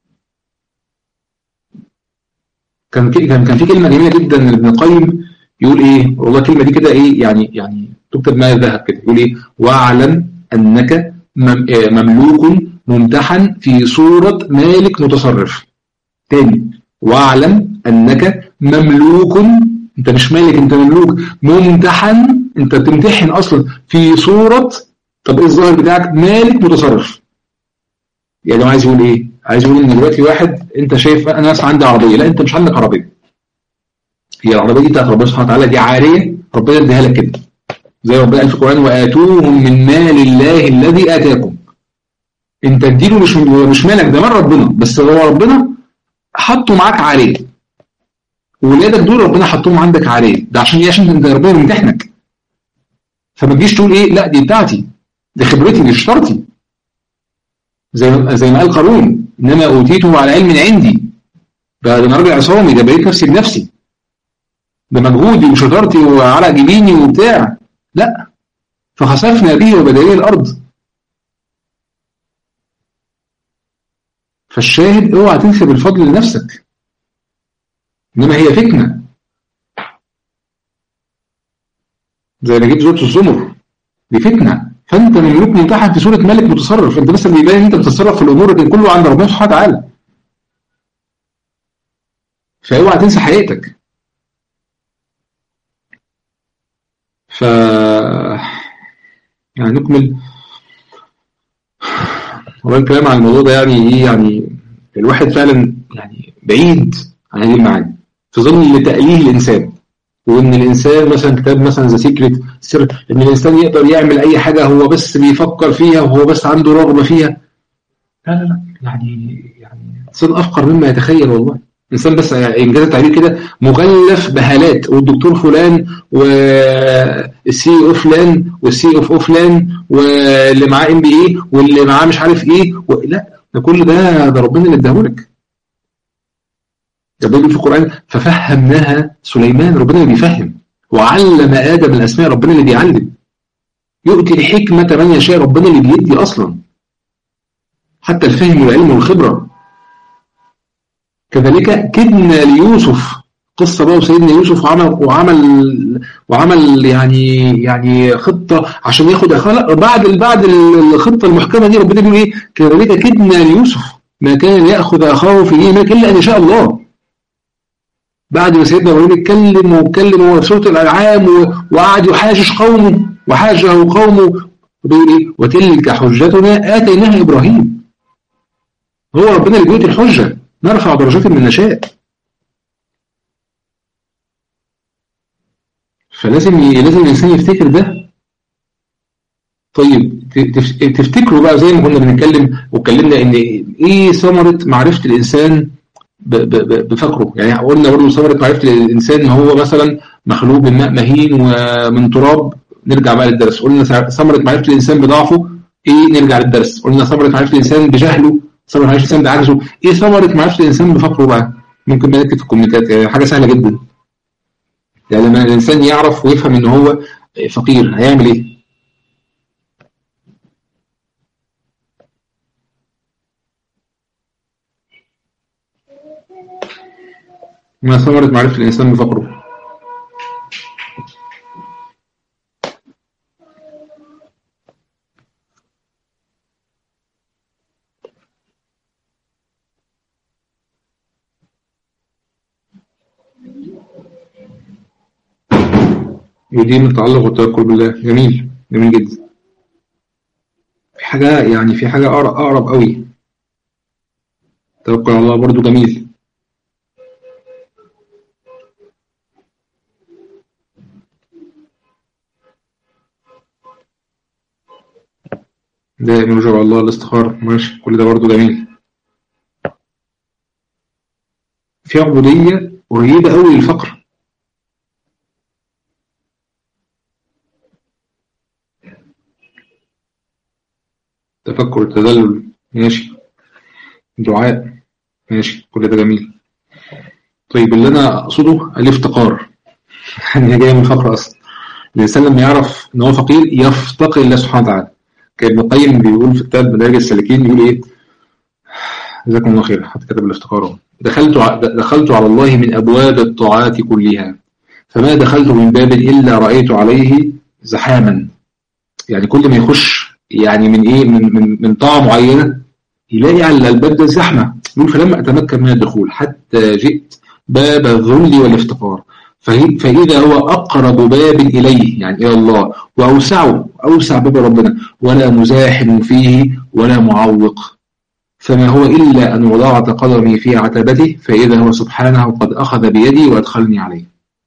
كان في كان كان في كلمه جميله جدا لابن القيم يقول ايه والله الكلمه دي كده ايه يعني يعني تكتب ما ذهب كده يقول ايه واعلم انك مملوك ممتحن في صوره مالك متصرف تاني واعلم انك مملوك انت مش مالك انت مملوك ممتحن انت بتمتحن اصلا في صورة طب ايه الظاهر بتاعك مالك متصرف يعني هو عايز يقول ايه عايز اقول ان دلوقتي واحد انت شايف انا ناس عندي عربيه لا انت مش عندك عربيه هي العربيه دي بتاعت ربنا سبحانه وتعالى دي عاريه ربنا اديها لك كده زي ربنا قال في القران واتوهم من مال الله الذي اتاكم انت اديله مش مش مالك ده مال ربنا بس هو ربنا حطه معاك عاريه وولادك دول ربنا حطهم عندك عاريه ده عشان ايه عشان انت ربنا بيمتحنك فما تجيش تقول ايه لا دي بتاعتي دي خبرتي دي شطارتي زي زي ما قال قارون انما اوتيته على علم عندي ده ده انا راجل عصامي ده بقيت نفسي بنفسي ده مجهودي وشطارتي وعلى جبيني وبتاع لا فخسفنا به وبدائل الارض فالشاهد اوعى تنسب الفضل لنفسك انما هي فتنه زي ما جبت سوره الزمر دي فتنه فانت مملوك ممتحن في سوره ملك متصرف انت بس بيبان ان انت بتتصرف في الامور لكن كله عند ربنا سبحانه وتعالى فاوعى تنسى حقيقتك ف يعني نكمل والله الكلام عن الموضوع ده يعني ايه يعني الواحد فعلا يعني بعيد عن هذه المعاني في ظل تأليه الإنسان وإن الإنسان مثلا كتاب مثلا ذا سيكريت سر إن الإنسان يقدر يعمل أي حاجة هو بس بيفكر فيها وهو بس عنده رغبة فيها لا لا لا يعني يعني الإنسان أفقر مما يتخيل والله الإنسان بس إنجاز التعبير كده مغلف بهالات والدكتور فلان والسي او فلان والسي اوف او فلان واللي معاه ام بي اي واللي معاه مش عارف ايه و... لا ده كل ده ده ربنا اللي اداهولك ربنا في القرآن ففهمناها سليمان ربنا اللي بيفهم وعلم آدم الأسماء ربنا اللي بيعلم يؤتي الحكمة من يشاء ربنا اللي بيدي أصلا حتى الفهم والعلم والخبرة كذلك كدنا ليوسف قصة بقى وسيدنا يوسف وعمل وعمل وعمل يعني يعني خطة عشان ياخد أخوه بعد بعد الخطة المحكمة دي ربنا بيقول إيه كذلك كدنا ليوسف ما كان يأخذ أخاه في دين إلا أن يشاء الله بعد ما سيدنا ابراهيم اتكلم واتكلم هو في سوره الانعام وقعد يحاجج قومه وحاجه قومه وبيقول ايه وتلك حجتنا اتيناها ابراهيم هو ربنا اللي بيؤتي الحجه نرفع درجات من نشاء فلازم لازم الانسان يفتكر ده طيب تفتكروا بقى زي ما كنا بنتكلم واتكلمنا ان ايه ثمره معرفه الانسان بفكره يعني قلنا برضه ثمره معرفه الانسان ان هو مثلا مخلوق من ماء مهين ومن تراب نرجع بقى للدرس قلنا ثمره معرفه الانسان بضعفه ايه نرجع للدرس قلنا ثمره معرفه الانسان بجهله ثمره معرفه الانسان بعجزه ايه ثمره معرفه الانسان بفقره بقى ممكن بقى نكتب في الكومنتات يعني حاجه سهله جدا يعني لما الانسان يعرف ويفهم ان هو فقير هيعمل ايه ما ثمرة معرفة الإنسان بفقره يديم التعلق والتوكل بالله جميل جميل جدا في حاجة يعني في حاجة أقرب, أقرب قوي توكل على الله برضو جميل دائما يرجع الله الاستخارة ماشي كل ده برضه جميل في عبودية قريبة قوي للفقر تفكر التذلل ماشي دعاء ماشي كل ده جميل طيب اللي انا اقصده الافتقار يعني هي جايه من الفقر اصلا الانسان لما يعرف ان هو فقير يفتقر الله سبحانه وتعالى كان ابن القيم بيقول في كتاب مدارج السالكين بيقول ايه جزاكم الله خير حتى كتب الافتقار دخلت دخلت على الله من ابواب الطاعات كلها فما دخلت من باب الا رايت عليه زحاما يعني كل ما يخش يعني من ايه من من, من طاعه معينه يلاقي على الباب ده زحمه يقول فلما اتمكن من الدخول حتى جئت باب الذل والافتقار فإذا هو أقرب باب إليه يعني إلى الله وأوسعه أوسع باب ربنا ولا مزاحم فيه ولا معوق فما هو إلا أن وضعت قدمي في عتبته فإذا هو سبحانه قد أخذ بيدي وأدخلني عليه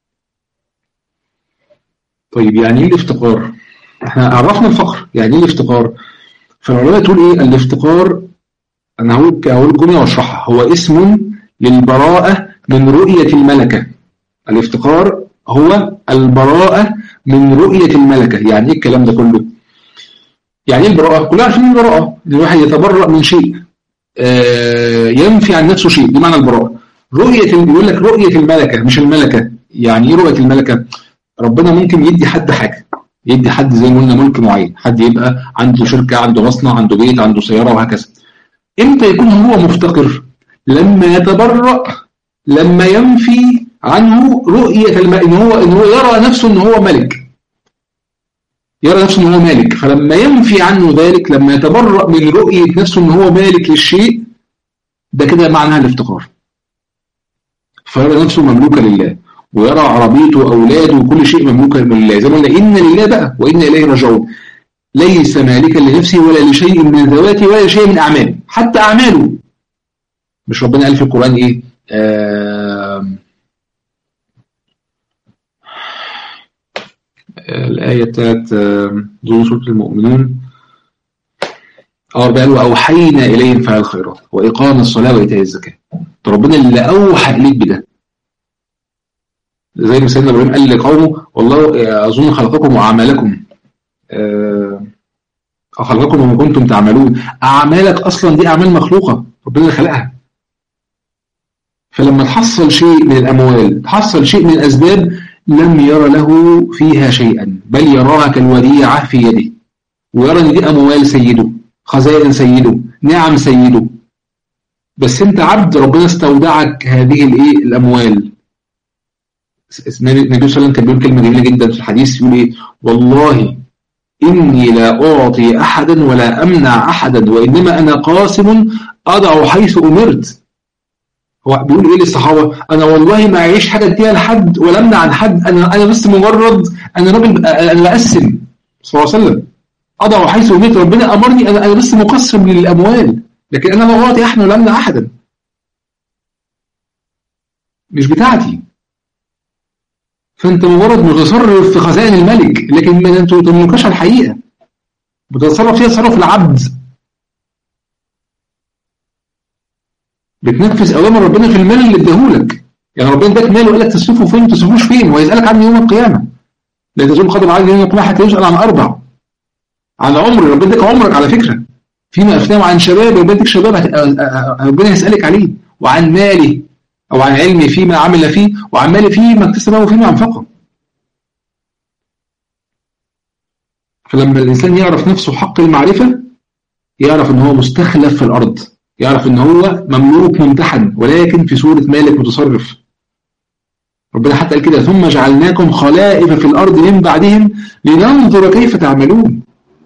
طيب يعني إيه الافتقار؟ احنا عرفنا الفقر يعني إيه الافتقار؟ فالعلماء تقول إيه الافتقار أنا هقول هقول الجملة وأشرحها هو اسم للبراءة من رؤية الملكة الافتقار هو البراءة من رؤية الملكة يعني إيه الكلام ده كله؟ يعني إيه البراءة؟ كلنا عارفين البراءة إن الواحد يتبرأ من شيء آه ينفي عن نفسه شيء بمعنى البراءة رؤية بيقول لك رؤية الملكة مش الملكة يعني إيه رؤية الملكة؟ ربنا ممكن يدي حد حاجة يدي حد زي ما قلنا ملك معين حد يبقى عنده شركة عنده مصنع عنده بيت عنده سيارة وهكذا امتى يكون هو مفتقر لما يتبرأ لما ينفي عنه رؤية الم... ان هو ان هو يرى نفسه ان هو ملك يرى نفسه ان هو مالك فلما ينفي عنه ذلك لما يتبرأ من رؤية نفسه ان هو مالك للشيء ده كده معناها الافتقار فيرى نفسه مملوكة لله ويرى عربيته وأولاده وكل شيء مملوكا لله زي ما قلنا إن لله بقى وإن إليه راجعون ليس مالكا لنفسه ولا لشيء من ذواته ولا لشيء من أعماله حتى أعماله مش ربنا قال في القرآن إيه آه الآية بتاعت ذو سورة المؤمنون اه قال وأوحينا إليهم فعل الخيرات وإقام الصلاة وإيتاء الزكاة ربنا اللي أوحى إليك بده زي ما سيدنا ابراهيم قال لقومه والله اظن خلقكم واعمالكم خلقكم وما كنتم تعملون اعمالك اصلا دي اعمال مخلوقه ربنا اللي خلقها فلما تحصل شيء من الاموال تحصل شيء من الاسباب لم يرى له فيها شيئا بل يراها كالوديعه في يده ويرى ان دي اموال سيده خزائن سيده نعم سيده بس انت عبد ربنا استودعك هذه الايه الاموال النبي صلى الله عليه وسلم كان بيقول كلمه جميله جدا في الحديث يقول ايه والله اني لا اعطي احدا ولا امنع احدا وانما انا قاسم اضع حيث امرت هو بيقول ايه للصحابه انا والله ما اعيش حاجه اديها لحد ولا امنع عن حد انا انا بس مجرد انا راجل انا بقسم صلى الله عليه وسلم اضع حيث امرت ربنا امرني انا انا بس مقسم للاموال لكن انا لا اعطي احدا ولا امنع احدا مش بتاعتي فانت مجرد متصرف في خزائن الملك لكن ما انت تملكش الحقيقه بتتصرف فيها تصرف العبد بتنفذ اوامر ربنا في المال اللي اداهولك يعني ربنا اداك مال وقال لك تصرفه فين ما تصرفوش فين وهيسالك عنه يوم القيامه لا تزول قدم عالي يوم القيامه حتى يسال عن اربع عن عمر ربنا اداك عمرك على فكره فيما افناه عن شباب ربنا اداك شباب ربنا هيسالك عليه وعن ماله أو عن علمه فيما عمل فيه وعن ماله فيما اكتسبه وفيما أنفقه فلما الإنسان يعرف نفسه حق المعرفة يعرف أن هو مستخلف في الأرض يعرف أن هو مملوك ممتحن ولكن في صورة مالك متصرف ربنا حتى قال كده ثم جعلناكم خلائف في الأرض من بعدهم لننظر كيف تعملون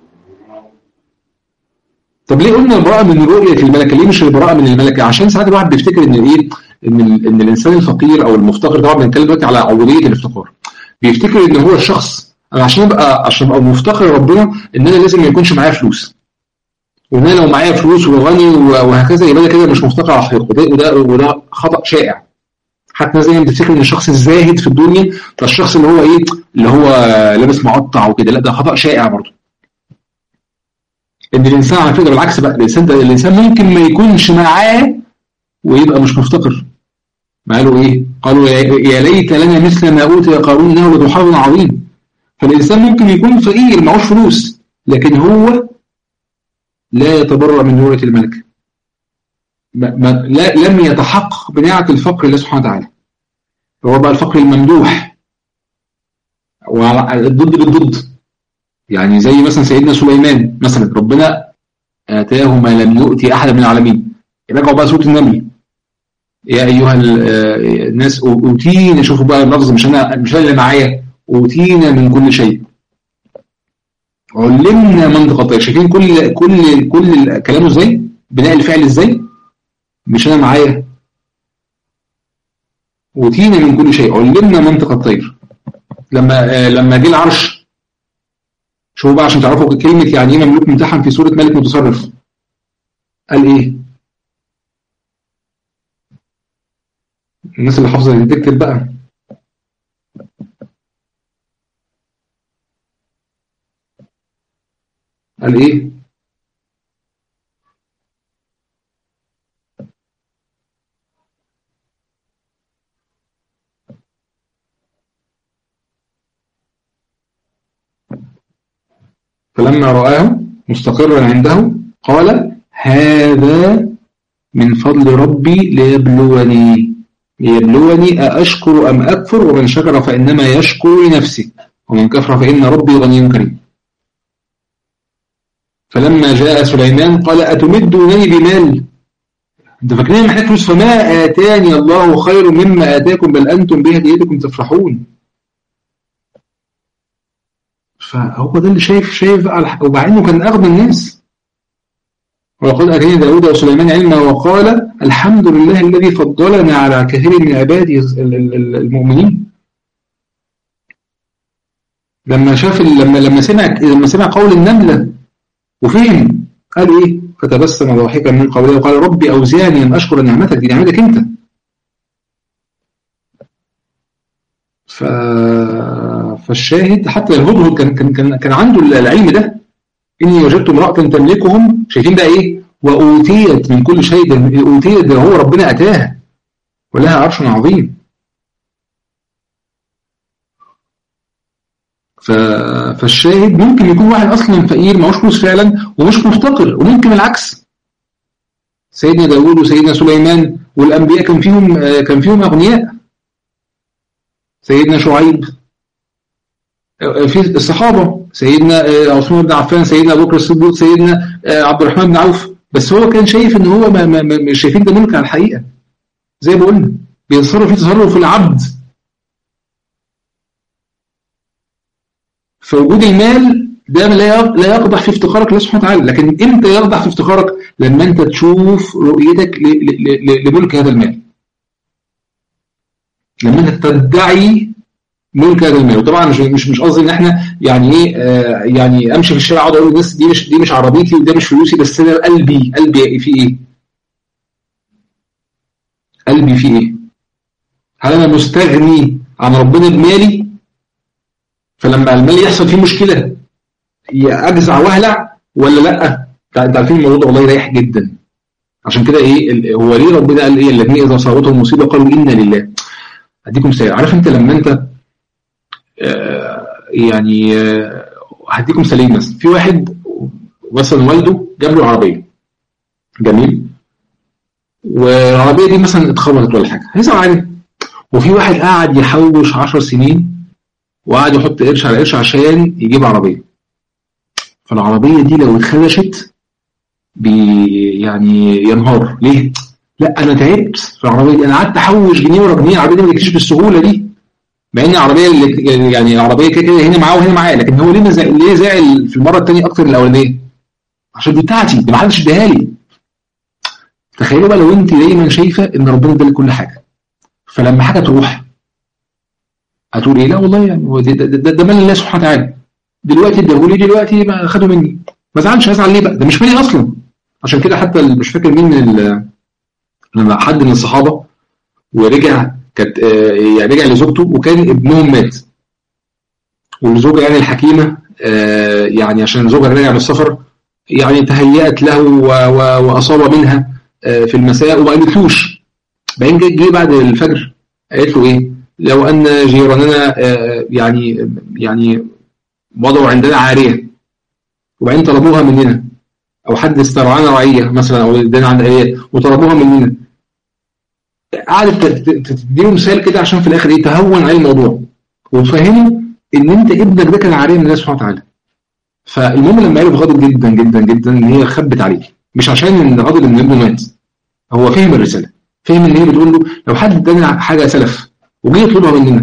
طب ليه قلنا البراءة من رؤية الملكة ليه مش البراءة من الملكة عشان ساعات الواحد بيفتكر ان ايه ان ان الانسان الفقير او المفتقر طبعا بنتكلم دلوقتي على عبودية الافتقار بيفتكر ان هو الشخص انا عشان ابقى عشان ابقى مفتقر ربنا ان انا لازم ما يكونش معايا فلوس وان انا لو معايا فلوس وغني وهكذا يبقى انا كده مش مفتقر على حقيقه وده وده وده خطأ شائع حتى زي ما بتفتكر ان الشخص الزاهد في الدنيا ده الشخص اللي هو ايه اللي هو لابس مقطع وكده لا ده خطأ شائع برضه ان الانسان على فكره بالعكس بقى الانسان ده الانسان ممكن ما يكونش معاه ويبقى مش مفتقر ما قالوا ايه قالوا يا ليت لنا مثل ما اوتي قارون انه لذو حظ عظيم فالانسان ممكن يكون فقير معهوش فلوس لكن هو لا يتبرأ من نورة الملك ما ما لا لم يتحقق بنعمة الفقر لله سبحانه وتعالى هو بقى الفقر الممدوح والضد بالضد يعني زي مثلا سيدنا سليمان مثلا ربنا آتاه ما لم يؤتي أحد من العالمين رجعوا بقى سورة النمل يا أيها الناس أوتينا شوفوا بقى اللفظ مش أنا مش أنا اللي معايا أوتينا من كل شيء علمنا منطق الطير شايفين كل كل كل كلامه ازاي بناء الفعل ازاي مش انا معايا أوتينا من كل شيء علمنا منطق الطير لما آه لما جه العرش شوفوا بقى عشان تعرفوا كلمة يعني ايه مملوك ممتحن في سورة ملك متصرف قال ايه الناس اللي حافظة اللي تكتب بقى قال ايه فلما رآه مستقرا عنده قال هذا من فضل ربي ليبلوني ليبلوني أأشكر أم أكفر ومن شكر فإنما يشكر لنفسه ومن كفر فإن ربي غني كريم فلما جاء سليمان قال أتمدونني بمال انت فاكرين محتاج فلوس فما آتاني الله خير مما آتاكم بل أنتم بهديتكم تفرحون فهو ده اللي شايف شايف ومع انه كان اغنى الناس ولقد اتينا داود وسليمان علما وقال الحمد لله الذي فضلنا على كثير من عباده المؤمنين لما شاف لما لما سمع لما سمع قول النمله وفهم قال ايه فتبسم ضاحكا من قوله وقال ربي اوزعني ان اشكر نعمتك دي نعمتك انت ف... فالشاهد حتى الهدهد كان كان كان, كان عنده العلم ده اني وجدت امراه تملكهم شايفين بقى ايه واوتيت من كل شيء ده اوتيت ده هو ربنا اتاها ولها عرش عظيم ف... فالشاهد ممكن يكون واحد اصلا فقير معهوش فلوس فعلا ومش مفتقر وممكن العكس سيدنا داوود وسيدنا سليمان والانبياء كان فيهم كان فيهم اغنياء سيدنا شعيب في الصحابة سيدنا عثمان بن عفان سيدنا أبو بكر الصديق سيدنا عبد الرحمن بن عوف بس هو كان شايف ان هو ما ما مش شايفين ده ملك على الحقيقة زي ما قلنا بيتصرف في تصرف العبد فوجود المال ده لا يقضح في افتقارك لله سبحانه وتعالى لكن امتى يقضح في افتقارك لما انت تشوف رؤيتك لملك هذا المال لما انت تدعي ملك هذا المال وطبعا مش مش مش قصدي ان احنا يعني ايه آه يعني امشي في الشارع اقعد اقول للناس دي مش دي مش عربيتي وده مش فلوسي بس انا قلبي قلبي في ايه؟ قلبي في ايه؟ هل انا مستغني عن ربنا بمالي؟ فلما المال يحصل فيه مشكله اجزع واهلع ولا لا؟ انت عارفين الموضوع ده والله رايح جدا عشان كده ايه هو ليه ربنا قال ايه الذين اذا اصابتهم مصيبه قالوا انا لله هديكم مثال عارف انت لما انت آه يعني آه هديكم مثالين مثلا في واحد مثلا والده جاب له عربيه جميل والعربيه دي مثلا اتخبطت ولا حاجه هيزعل عليه وفي واحد قاعد يحوش 10 سنين وقاعد يحط قرش على قرش عشان يجيب عربيه فالعربيه دي لو اتخدشت بي يعني ينهار ليه؟ لا انا تعبت في العربيه دي انا قعدت احوش جنيه ورا جنيه العربيه دي ما تجيش بالسهوله دي مع ان العربيه اللي يعني العربيه كده كده هنا معاه وهنا معاه لكن هو ليه زعل ليه زعل في المره الثانيه اكتر من الاولانيه؟ عشان دي بتاعتي دي ما حدش اداها لي تخيلوا بقى لو انت دايما شايفه ان ربنا ادالك كل حاجه فلما حاجه تروح هتقول ايه لا والله يعني هو ده, ده, ده, ده مال الله سبحانه وتعالى دلوقتي اداهولي دلوقتي ما خدوا مني ما زعلش هزعل ليه بقى ده مش مالي اصلا عشان كده حتى مش فاكر مين من لما حد من الصحابه ورجع كانت يعني رجع لزوجته وكان ابنهم مات والزوجه يعني الحكيمه يعني عشان زوجها رجع من السفر يعني تهيأت له واصاب منها في المساء وما قالتلوش بعدين جه بعد الفجر قالت له ايه؟ لو ان جيراننا يعني يعني وضعوا عندنا عاريه وبعدين طلبوها مننا او حد استرعانا رعيه مثلا او ادانا عند عيال وطلبوها مننا قعدت تديله مثال كده عشان في الاخر ايه تهون عليه الموضوع وتفهمه ان انت ابنك ده كان عاريه من الله سبحانه وتعالى فالمهم لما عرف غاضب جدا جدا جدا ان هي خبت عليه مش عشان ان غاضب ان ابنه مات هو فهم الرساله فهم ان هي بتقول له لو حد ادانا حاجه سلف وجه يطلبها مننا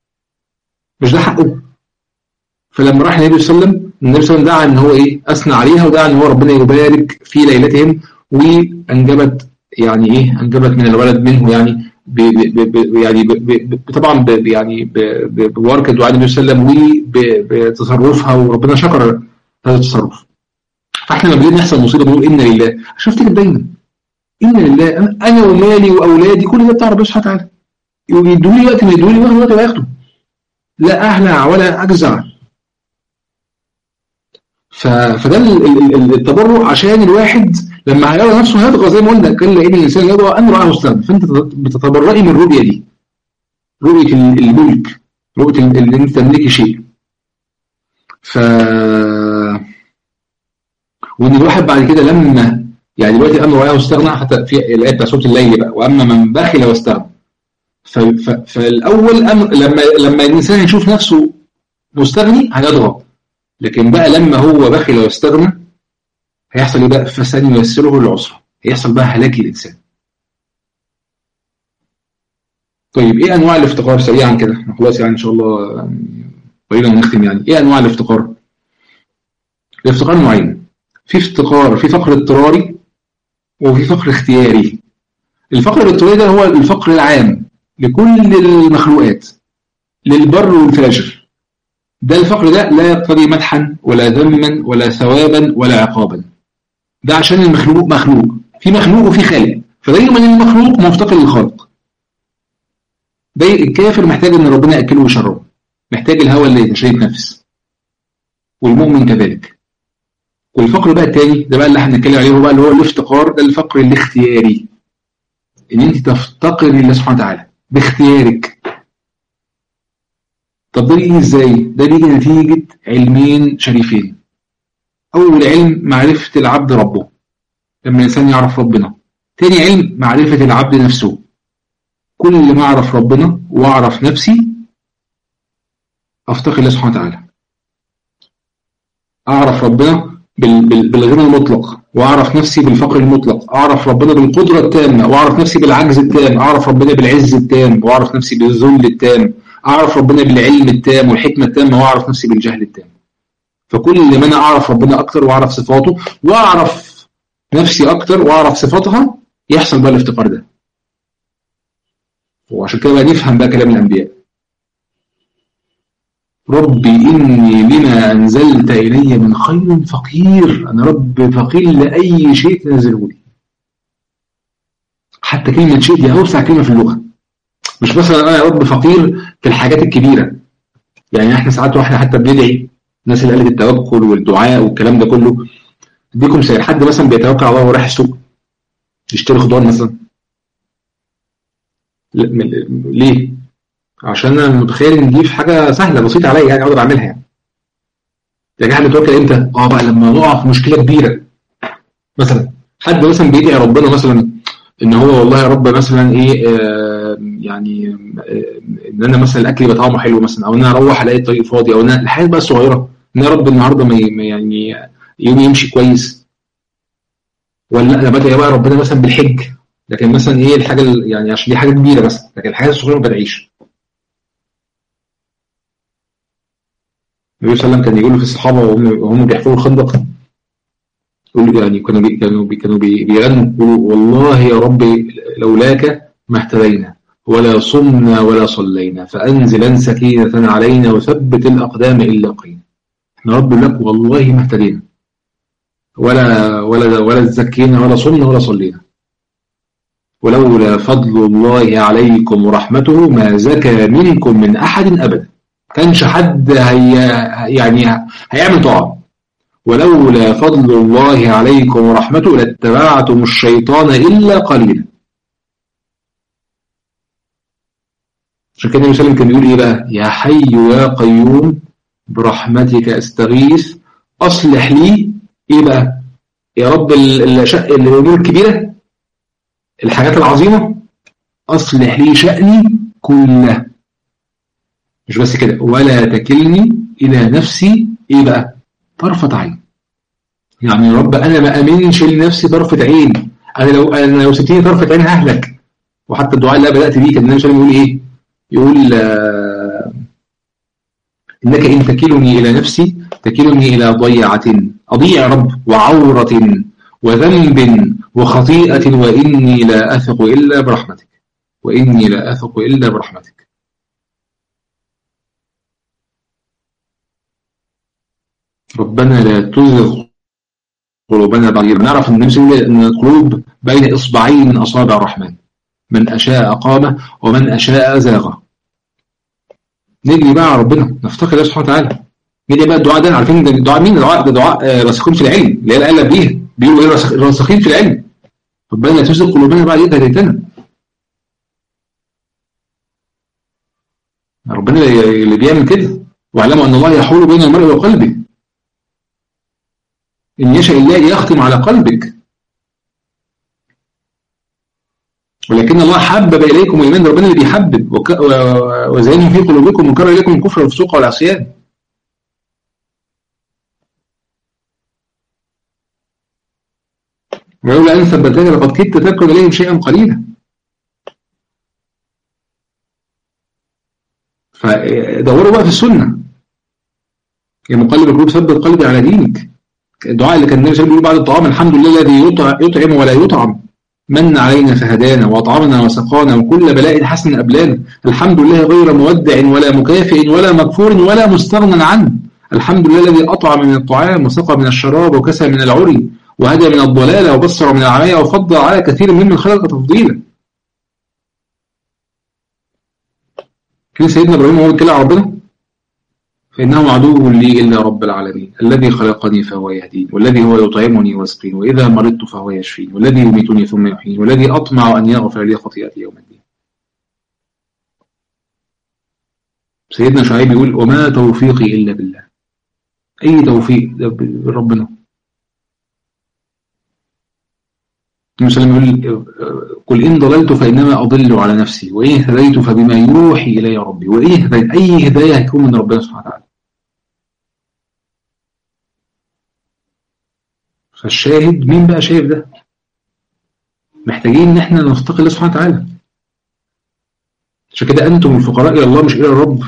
مش ده حقه فلما راح النبي صلى الله عليه وسلم النبي صلى الله عليه وسلم دعا ان هو ايه اثنى عليها ودعا ان هو ربنا يبارك في ليلتهم وانجبت يعني ايه انجبت من الولد منه يعني ب ب ب يعني ب ب طبعا ب يعني بوركه دعاء النبي صلى الله عليه وسلم وبتصرفها وربنا شكر هذا التصرف فاحنا لما بنيجي نحصل مصيبه بنقول انا لله عشان افتكر دايما انا لله انا ومالي واولادي كل ده بتاع ربنا سبحانه وتعالى يدوا لي وقت ما يدوا لي وقت ما ياخده لا اهلع ولا اجزع فده التبرع عشان الواحد لما هيرى نفسه هيطغى زي ما قلنا كان لقيت الانسان يطغى ان راه مستغنى فانت بتتبرئي من الرؤيه دي رؤيه الملك رؤيه ان انت تملكي شيء ف وان الواحد بعد كده لما يعني دلوقتي امر رأيه واستغنى حتى في الايه بتاع سوره الليل بقى واما من بخل واستغنى فالاول أمر لما لما الانسان يشوف نفسه مستغني هيضغط لكن بقى لما هو بخل واستغنى هيحصل ايه بقى فسنيسره للعسرى هيحصل بقى هلاك الانسان طيب ايه انواع الافتقار سريعا كده احنا خلاص يعني ان شاء الله قريبا نختم يعني ايه انواع الافتقار الافتقار نوعين في افتقار في فقر اضطراري وفي فقر اختياري الفقر الاضطراري ده هو الفقر العام لكل المخلوقات للبر والفاجر ده الفقر ده لا يقتضي مدحا ولا ذما ولا ثوابا ولا عقابا ده عشان المخلوق مخلوق في مخلوق وفي خالق فدايما المخلوق مفتقر للخالق ده الكافر محتاج ان ربنا ياكله ويشربه محتاج الهواء اللي يتنفس والمؤمن كذلك والفقر بقى التاني ده بقى اللي احنا هنتكلم عليه هو بقى اللي هو الافتقار ده الفقر الاختياري ان انت تفتقر لله سبحانه وتعالى باختيارك طب ده بيجي ازاي؟ ده بيجي نتيجة علمين شريفين أول علم معرفة العبد ربه لما الإنسان يعرف ربنا تاني علم معرفة العبد نفسه كل ما أعرف ربنا وأعرف نفسي أفتقر الله سبحانه وتعالى أعرف ربنا بالغنى المطلق واعرف نفسي بالفقر المطلق اعرف ربنا بالقدره التامه واعرف نفسي بالعجز التام اعرف ربنا بالعز التام واعرف نفسي بالذل التام اعرف ربنا بالعلم التام والحكمه التامه واعرف نفسي بالجهل التام فكل ما انا اعرف ربنا اكتر واعرف صفاته واعرف نفسي اكتر واعرف صفاتها يحصل بقى الافتقار ده وعشان كده بقى نفهم بقى كلام الانبياء ربي إني لما أنزلت إلي من خير فقير أنا رب فقير لأي شيء تنزله لي حتى كلمة شيء دي أوسع كلمة في اللغة مش مثلا أنا يا رب فقير في الحاجات الكبيرة يعني احنا ساعات واحنا حتى بندعي الناس اللي قالت التوكل والدعاء والكلام ده كله اديكم مثال حد مثلا بيتوكل على الله ورايح السوق يشتري خضار مثلا ليه؟ عشان انا متخيل ان دي في حاجه سهله بسيطه عليا يعني اقدر اعملها يعني يعني حد توكل امتى؟ اه بقى لما نقع في مشكله كبيره مثلا حد مثلا بيدعي ربنا مثلا ان هو والله يا رب مثلا ايه آه يعني آه ان انا مثلا الاكل يبقى طعمه حلو مثلا او ان انا اروح الاقي الطريق فاضي او ان الحاجات بقى الصغيره ان يا رب النهارده ما يعني يومي يمشي كويس ولا انا بدعي بقى ربنا مثلا بالحج لكن مثلا ايه الحاجه يعني عشان دي حاجه كبيره مثلا لكن الحاجات الصغيره ما بدعيش النبي صلى الله عليه وسلم كان يقول في الصحابه وهم وهم بيحفروا الخندق يقول يعني كانوا بي كانوا بي كانوا بيغنوا يقولوا والله يا رب لولاك ما اهتدينا ولا صمنا ولا صلينا فانزلا سكينه علينا وثبت الاقدام الا قينا احنا رب لك والله ما اهتدينا ولا ولا ولا زكينا ولا صمنا ولا صلينا ولولا فضل الله عليكم ورحمته ما زكى منكم من احد ابدا كانش حد هي يعني هيعمل طاعة ولولا فضل الله عليكم ورحمته لاتبعتم الشيطان إلا قليلا عشان كده النبي كان بيقول ايه بقى يا حي يا قيوم برحمتك استغيث اصلح لي ايه بقى يا رب الامور الكبيره الحاجات العظيمه اصلح لي شاني كله مش بس كده ولا تكلني إلى نفسي إيه بقى طرفة عين يعني يا رب أنا ما أمنش لنفسي طرفة عين أنا لو أنا لو سبتني طرفة عين ههلك وحتى الدعاء اللي بدأت بيه كان النبي صلى الله عليه وسلم يقول إيه يقول آه إنك إن تكلني إلى نفسي تكلني إلى ضيعة أضيع يا رب وعورة وذنب وخطيئة وإني لا أثق إلا برحمتك وإني لا أثق إلا برحمتك ربنا لا تزغ قلوبنا بعد نعرف ان ان القلوب بين اصبعين من اصابع الرحمن من أشاء أقامه ومن أشاء زاغه نجري بقى على ربنا نفتقر الله سبحانه وتعالى نجري بقى الدعاء ده عارفين ده دعاء مين دعاء ده دعاء راسخين في العلم اللي هي الآية بيها بيقولوا ايه راسخين في العلم ربنا لا تزغ قلوبنا بعد إذ هديتنا ربنا اللي بيعمل كده واعلموا أن الله يحول بين المرء وقلبه إن يشاء الله يختم على قلبك ولكن الله حبب إليكم الإيمان ربنا اللي بيحبب وك... وزينه في قلوبكم وكره إليكم الكفر والفسوق والعصيان ولولا أن ثبتني لقد كدت تركن إليهم شيئا قليلا فدوروا بقى في السنة يا مقلب القلوب ثبت قلبي على دينك الدعاء اللي كان النبي صلى الله عليه وسلم بيقول بعد الطعام الحمد لله الذي يطعم ولا يطعم من علينا فهدانا وأطعمنا وسقانا وكل بلاء حسن أبلانا الحمد لله غير مودع ولا مكافئ ولا مغفور ولا مستغنى عنه الحمد لله الذي أطعم من الطعام وسقى من الشراب وكسى من العري وهدى من الضلال وبصر من العمية وفضل على كثير ممن خلق تفضيلا كان سيدنا إبراهيم هو بيتكلم على ربنا فإنه عدو لي إلا رب العالمين الذي خلقني فهو يهدين والذي هو يطعمني ويسقين وإذا مرضت فهو يشفين والذي يميتني ثم يحيين والذي أطمع أن يغفر لي خطيئتي يوم الدين سيدنا شعيب يقول وما توفيقي إلا بالله أي توفيق ربنا النبي صلى الله عليه وسلم يقول قل إن ضللت فإنما أضل على نفسي وإن هديت فبما يوحي إلي ربي وإن هديت أي هداية هتكون من ربنا سبحانه وتعالى فالشاهد مين بقى شايف ده محتاجين ان احنا نفتقر الله سبحانه وتعالى عشان كده انتم الفقراء الى الله مش الى الرب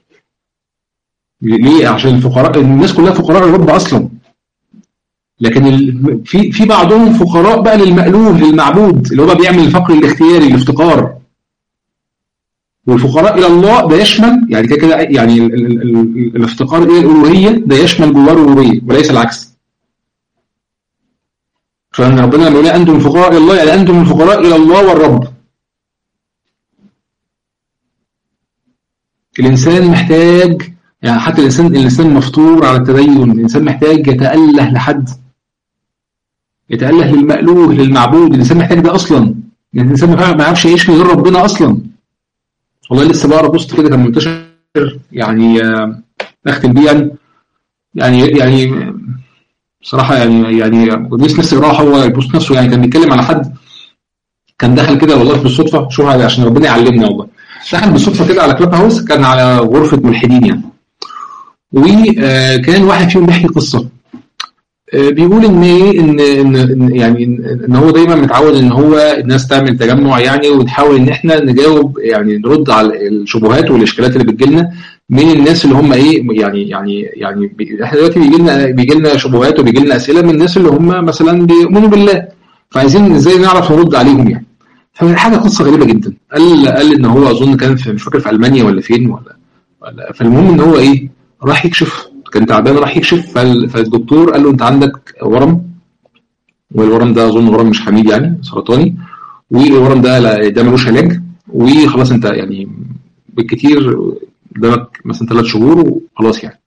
ليه عشان الفقراء الناس كلها فقراء للرب اصلا لكن ال... في في بعضهم فقراء بقى للمألوه للمعبود اللي هو بقى بيعمل الفقر الاختياري الافتقار والفقراء الى الله ده يشمل يعني كده كده يعني ال... ال... ال... الافتقار الى الالوهيه ده يشمل جواه الربوبيه وليس العكس فان ربنا لما يقول انتم الفقراء الى الله يعني انتم الفقراء الى الله والرب الانسان محتاج يعني حتى الانسان الانسان مفطور على التدين الانسان محتاج يتاله لحد يتأله للمألوه للمعبود الإنسان محتاج ده أصلا يعني الإنسان ما يعرفش يعيش من غير ربنا أصلا والله لسه بقرا بوست كده كان منتشر يعني أختم بيه يعني يعني يعني بصراحة يعني يعني الناس نفسي يقراها هو البوست نفسه يعني كان بيتكلم على حد كان دخل كده والله بالصدفة شوف عشان ربنا يعلمنا والله دخل بالصدفة كده على كلاب هاوس كان على غرفة ملحدين يعني وكان واحد فيهم بيحكي قصة بيقول ان ايه ان ان يعني ان هو دايما متعود ان هو الناس تعمل تجمع يعني ونحاول ان احنا نجاوب يعني نرد على الشبهات والاشكالات اللي بتجي لنا من الناس اللي هم ايه يعني يعني يعني احنا دلوقتي بيجي لنا بيجي لنا شبهات وبيجي لنا اسئله من الناس اللي هم مثلا بيؤمنوا بالله فعايزين ازاي نعرف نرد عليهم يعني فحاجه قصه غريبه جدا قال قال ان هو اظن كان في مش فاكر في المانيا ولا فين ولا ولا فالمهم ان هو ايه راح يكشف كان تعبان راح يكشف فالدكتور قال له انت عندك ورم والورم ده اظن ورم مش حميد يعني سرطاني والورم ده ده ملوش علاج وخلاص انت يعني بالكتير قدامك مثلا ثلاث شهور وخلاص يعني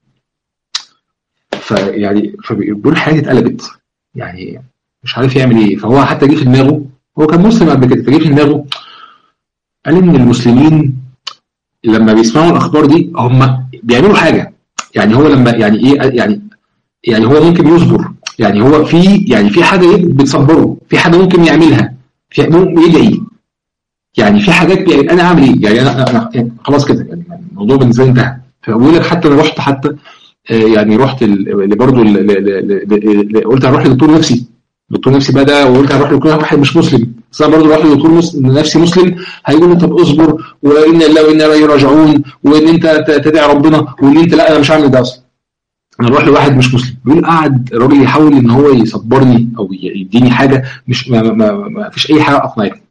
فيعني فبيقول حياتي اتقلبت يعني مش عارف يعمل ايه فهو حتى جه في دماغه هو كان مسلم قبل كده فجه في دماغه قال ان المسلمين لما بيسمعوا الاخبار دي هم بيعملوا حاجه يعني هو لما يعني ايه يعني يعني هو ممكن يصبر يعني هو في يعني في حاجه بتصبره في حاجه ممكن يعملها في ممكن يدعي يعني في حاجات يعني انا اعمل ايه يعني انا, أنا يعني خلاص كده يعني الموضوع بالنسبه لي انتهى فبقول لك حتى انا رحت حتى يعني رحت اللي برضه قلت هروح لدكتور نفسي دكتور نفسي بقى ده وقلت هروح لدكتور واحد مش مسلم بس انا برضه رحت لدكتور نفسي مسلم هيقول لي طب اصبر وان الله وانا اليه راجعون وان انت تدعي ربنا وان انت لا انا مش هعمل ده اصلا انا اروح لواحد مش مسلم بيقول قعد الراجل يحاول ان هو يصبرني او يديني حاجه مش ما, ما, ما فيش اي حاجه اقنعتني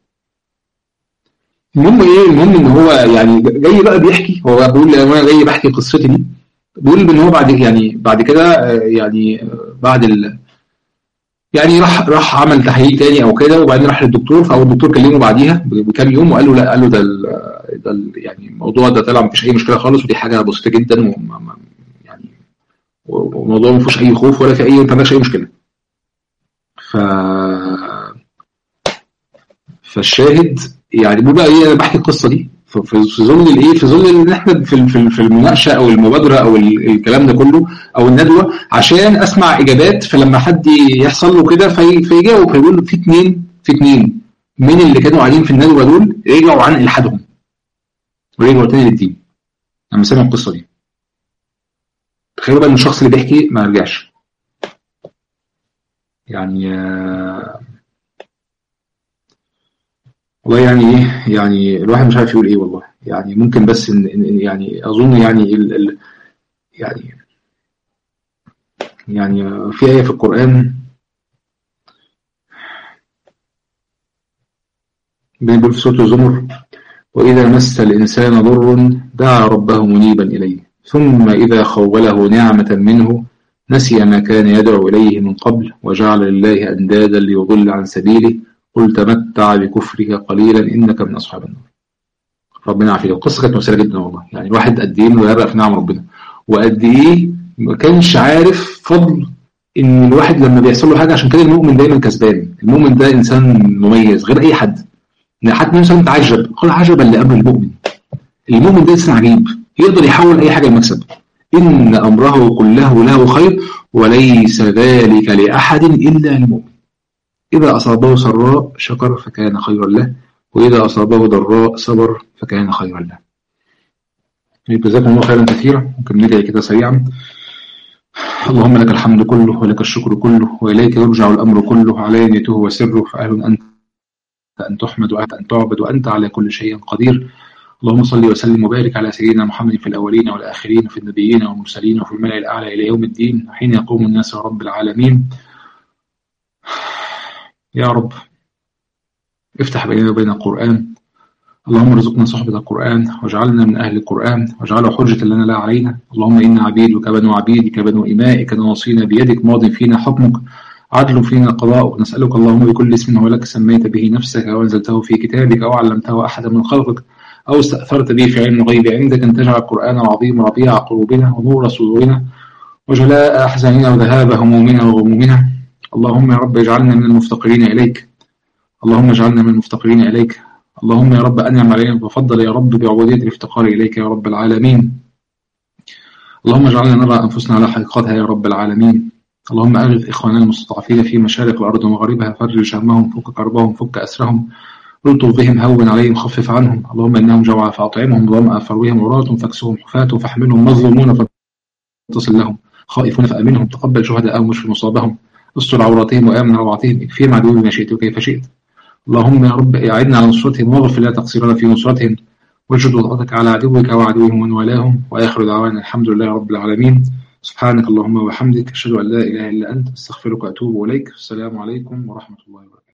المهم ايه المهم ان هو يعني جاي بقى بيحكي هو بيقول انا جاي بحكي قصتي دي بيقول ان هو بعد يعني بعد كده يعني بعد ال يعني راح راح عمل تحليل تاني او كده وبعدين راح للدكتور فهو الدكتور كلمه بعديها بكام يوم وقال له لا قال له ده ال- ده ال- يعني الموضوع ده طلع مفيش اي مشكله خالص ودي حاجه بسيطه جدا وما ما- يعني والموضوع ما فيهوش اي خوف ولا في اي انت ما عندكش اي مشكله ف فالشاهد يعني بقى ايه انا بحكي القصه دي ف- في في ظل الايه في ظل ان احنا في في في المناقشه او المبادره او ال- الكلام ده كله او الندوه عشان اسمع اجابات فلما حد يحصل له كده في فيجاوب فيقول له في اثنين في اثنين من اللي كانوا قاعدين في الندوه دول رجعوا عن الحادهم ورجعوا تاني للدين انا سامع القصه دي تخيلوا بقى ان الشخص اللي بيحكي ما رجعش يعني آه، والله يعني ايه يعني الواحد مش عارف يقول ايه والله يعني ممكن بس إن إن- يعني اظن يعني ال ال يعني يعني في آية في القرآن بيقول في سورة الزمر وإذا مس الإنسان ضر دعا ربه منيبا إليه ثم إذا خوله نعمة منه نسي ما كان يدعو إليه من قبل وجعل لله أندادا ليضل عن سبيله قل تمتع بكفرك قليلا إنك من أصحاب النار ربنا يعافيك القصة كانت مؤثرة جدا والله يعني الواحد قد إيه مغرق في نعم ربنا وقد إيه ما كانش عارف فضل إن الواحد لما بيحصل له حاجة عشان كده المؤمن دايما كسبان المؤمن ده إنسان مميز غير أي حد إن حتى مثلا تعجب قال عجبا لأمر المؤمن المؤمن ده إنسان عجيب يقدر يحول أي حاجة لمكسب إن أمره كله له خير وليس ذلك لأحد إلا المؤمن إذا أصابه سراء شكر فكان خيرا له وإذا أصابه ضراء صبر فكان خيرا له جزاكم الله خيرا كثيرا ممكن ندعي كده سريعا اللهم لك الحمد كله ولك الشكر كله وإليك يرجع الأمر كله علانيته وسره فأهل أنت أن تحمد وأنت أن تعبد وأنت على كل شيء قدير اللهم صل وسلم وبارك على سيدنا محمد في الأولين والآخرين وفي النبيين والمرسلين وفي الملأ الأعلى إلى يوم الدين حين يقوم الناس رب العالمين يا رب افتح بيننا وبين القرآن اللهم ارزقنا صحبة القرآن واجعلنا من أهل القرآن واجعله حجة لنا لا علينا اللهم إنا عبيدك بنو عبيدك بنو إمائك نواصينا بيدك ماض فينا حكمك عدل فينا قضاؤك نسألك اللهم بكل اسم هو لك سميت به نفسك أو أنزلته في كتابك أو علمته أحدا من خلقك أو استأثرت به في علم الغيب عندك أن تجعل القرآن العظيم ربيع قلوبنا ونور صدورنا وجلاء أحزاننا وذهاب همومنا وغمومنا اللهم يا رب اجعلنا من المفتقرين إليك اللهم اجعلنا من المفتقرين إليك اللهم يا رب أنعم علينا وفضل يا رب بعبودية الافتقار إليك يا رب العالمين اللهم اجعلنا نرى أنفسنا على حقيقتها يا رب العالمين اللهم أغث إخواننا المستضعفين في مشارق الأرض ومغاربها فرج همهم فك كربهم فك أسرهم الطف بهم هون عليهم خفف عنهم اللهم إنهم جوعى فأطعمهم ظمأ فرويهم عراة فاكسهم حفاة فاحملهم مظلومون فتصل لهم خائفون فأمنهم تقبل شهداءهم واشف مصابهم استر عوراتهم وآمن روعتهم اكفيهم عدوهم ما شئت وكيف شئت اللهم يا رب أعدنا على نصرتهم واغفر لا تقصيرنا في نصرتهم واجد وضعتك على عدوك وعدوهم ومن والاهم وآخر دعوانا الحمد لله رب العالمين سبحانك اللهم وبحمدك أشهد أن لا إله إلا أنت أستغفرك وأتوب إليك السلام عليكم ورحمة الله وبركاته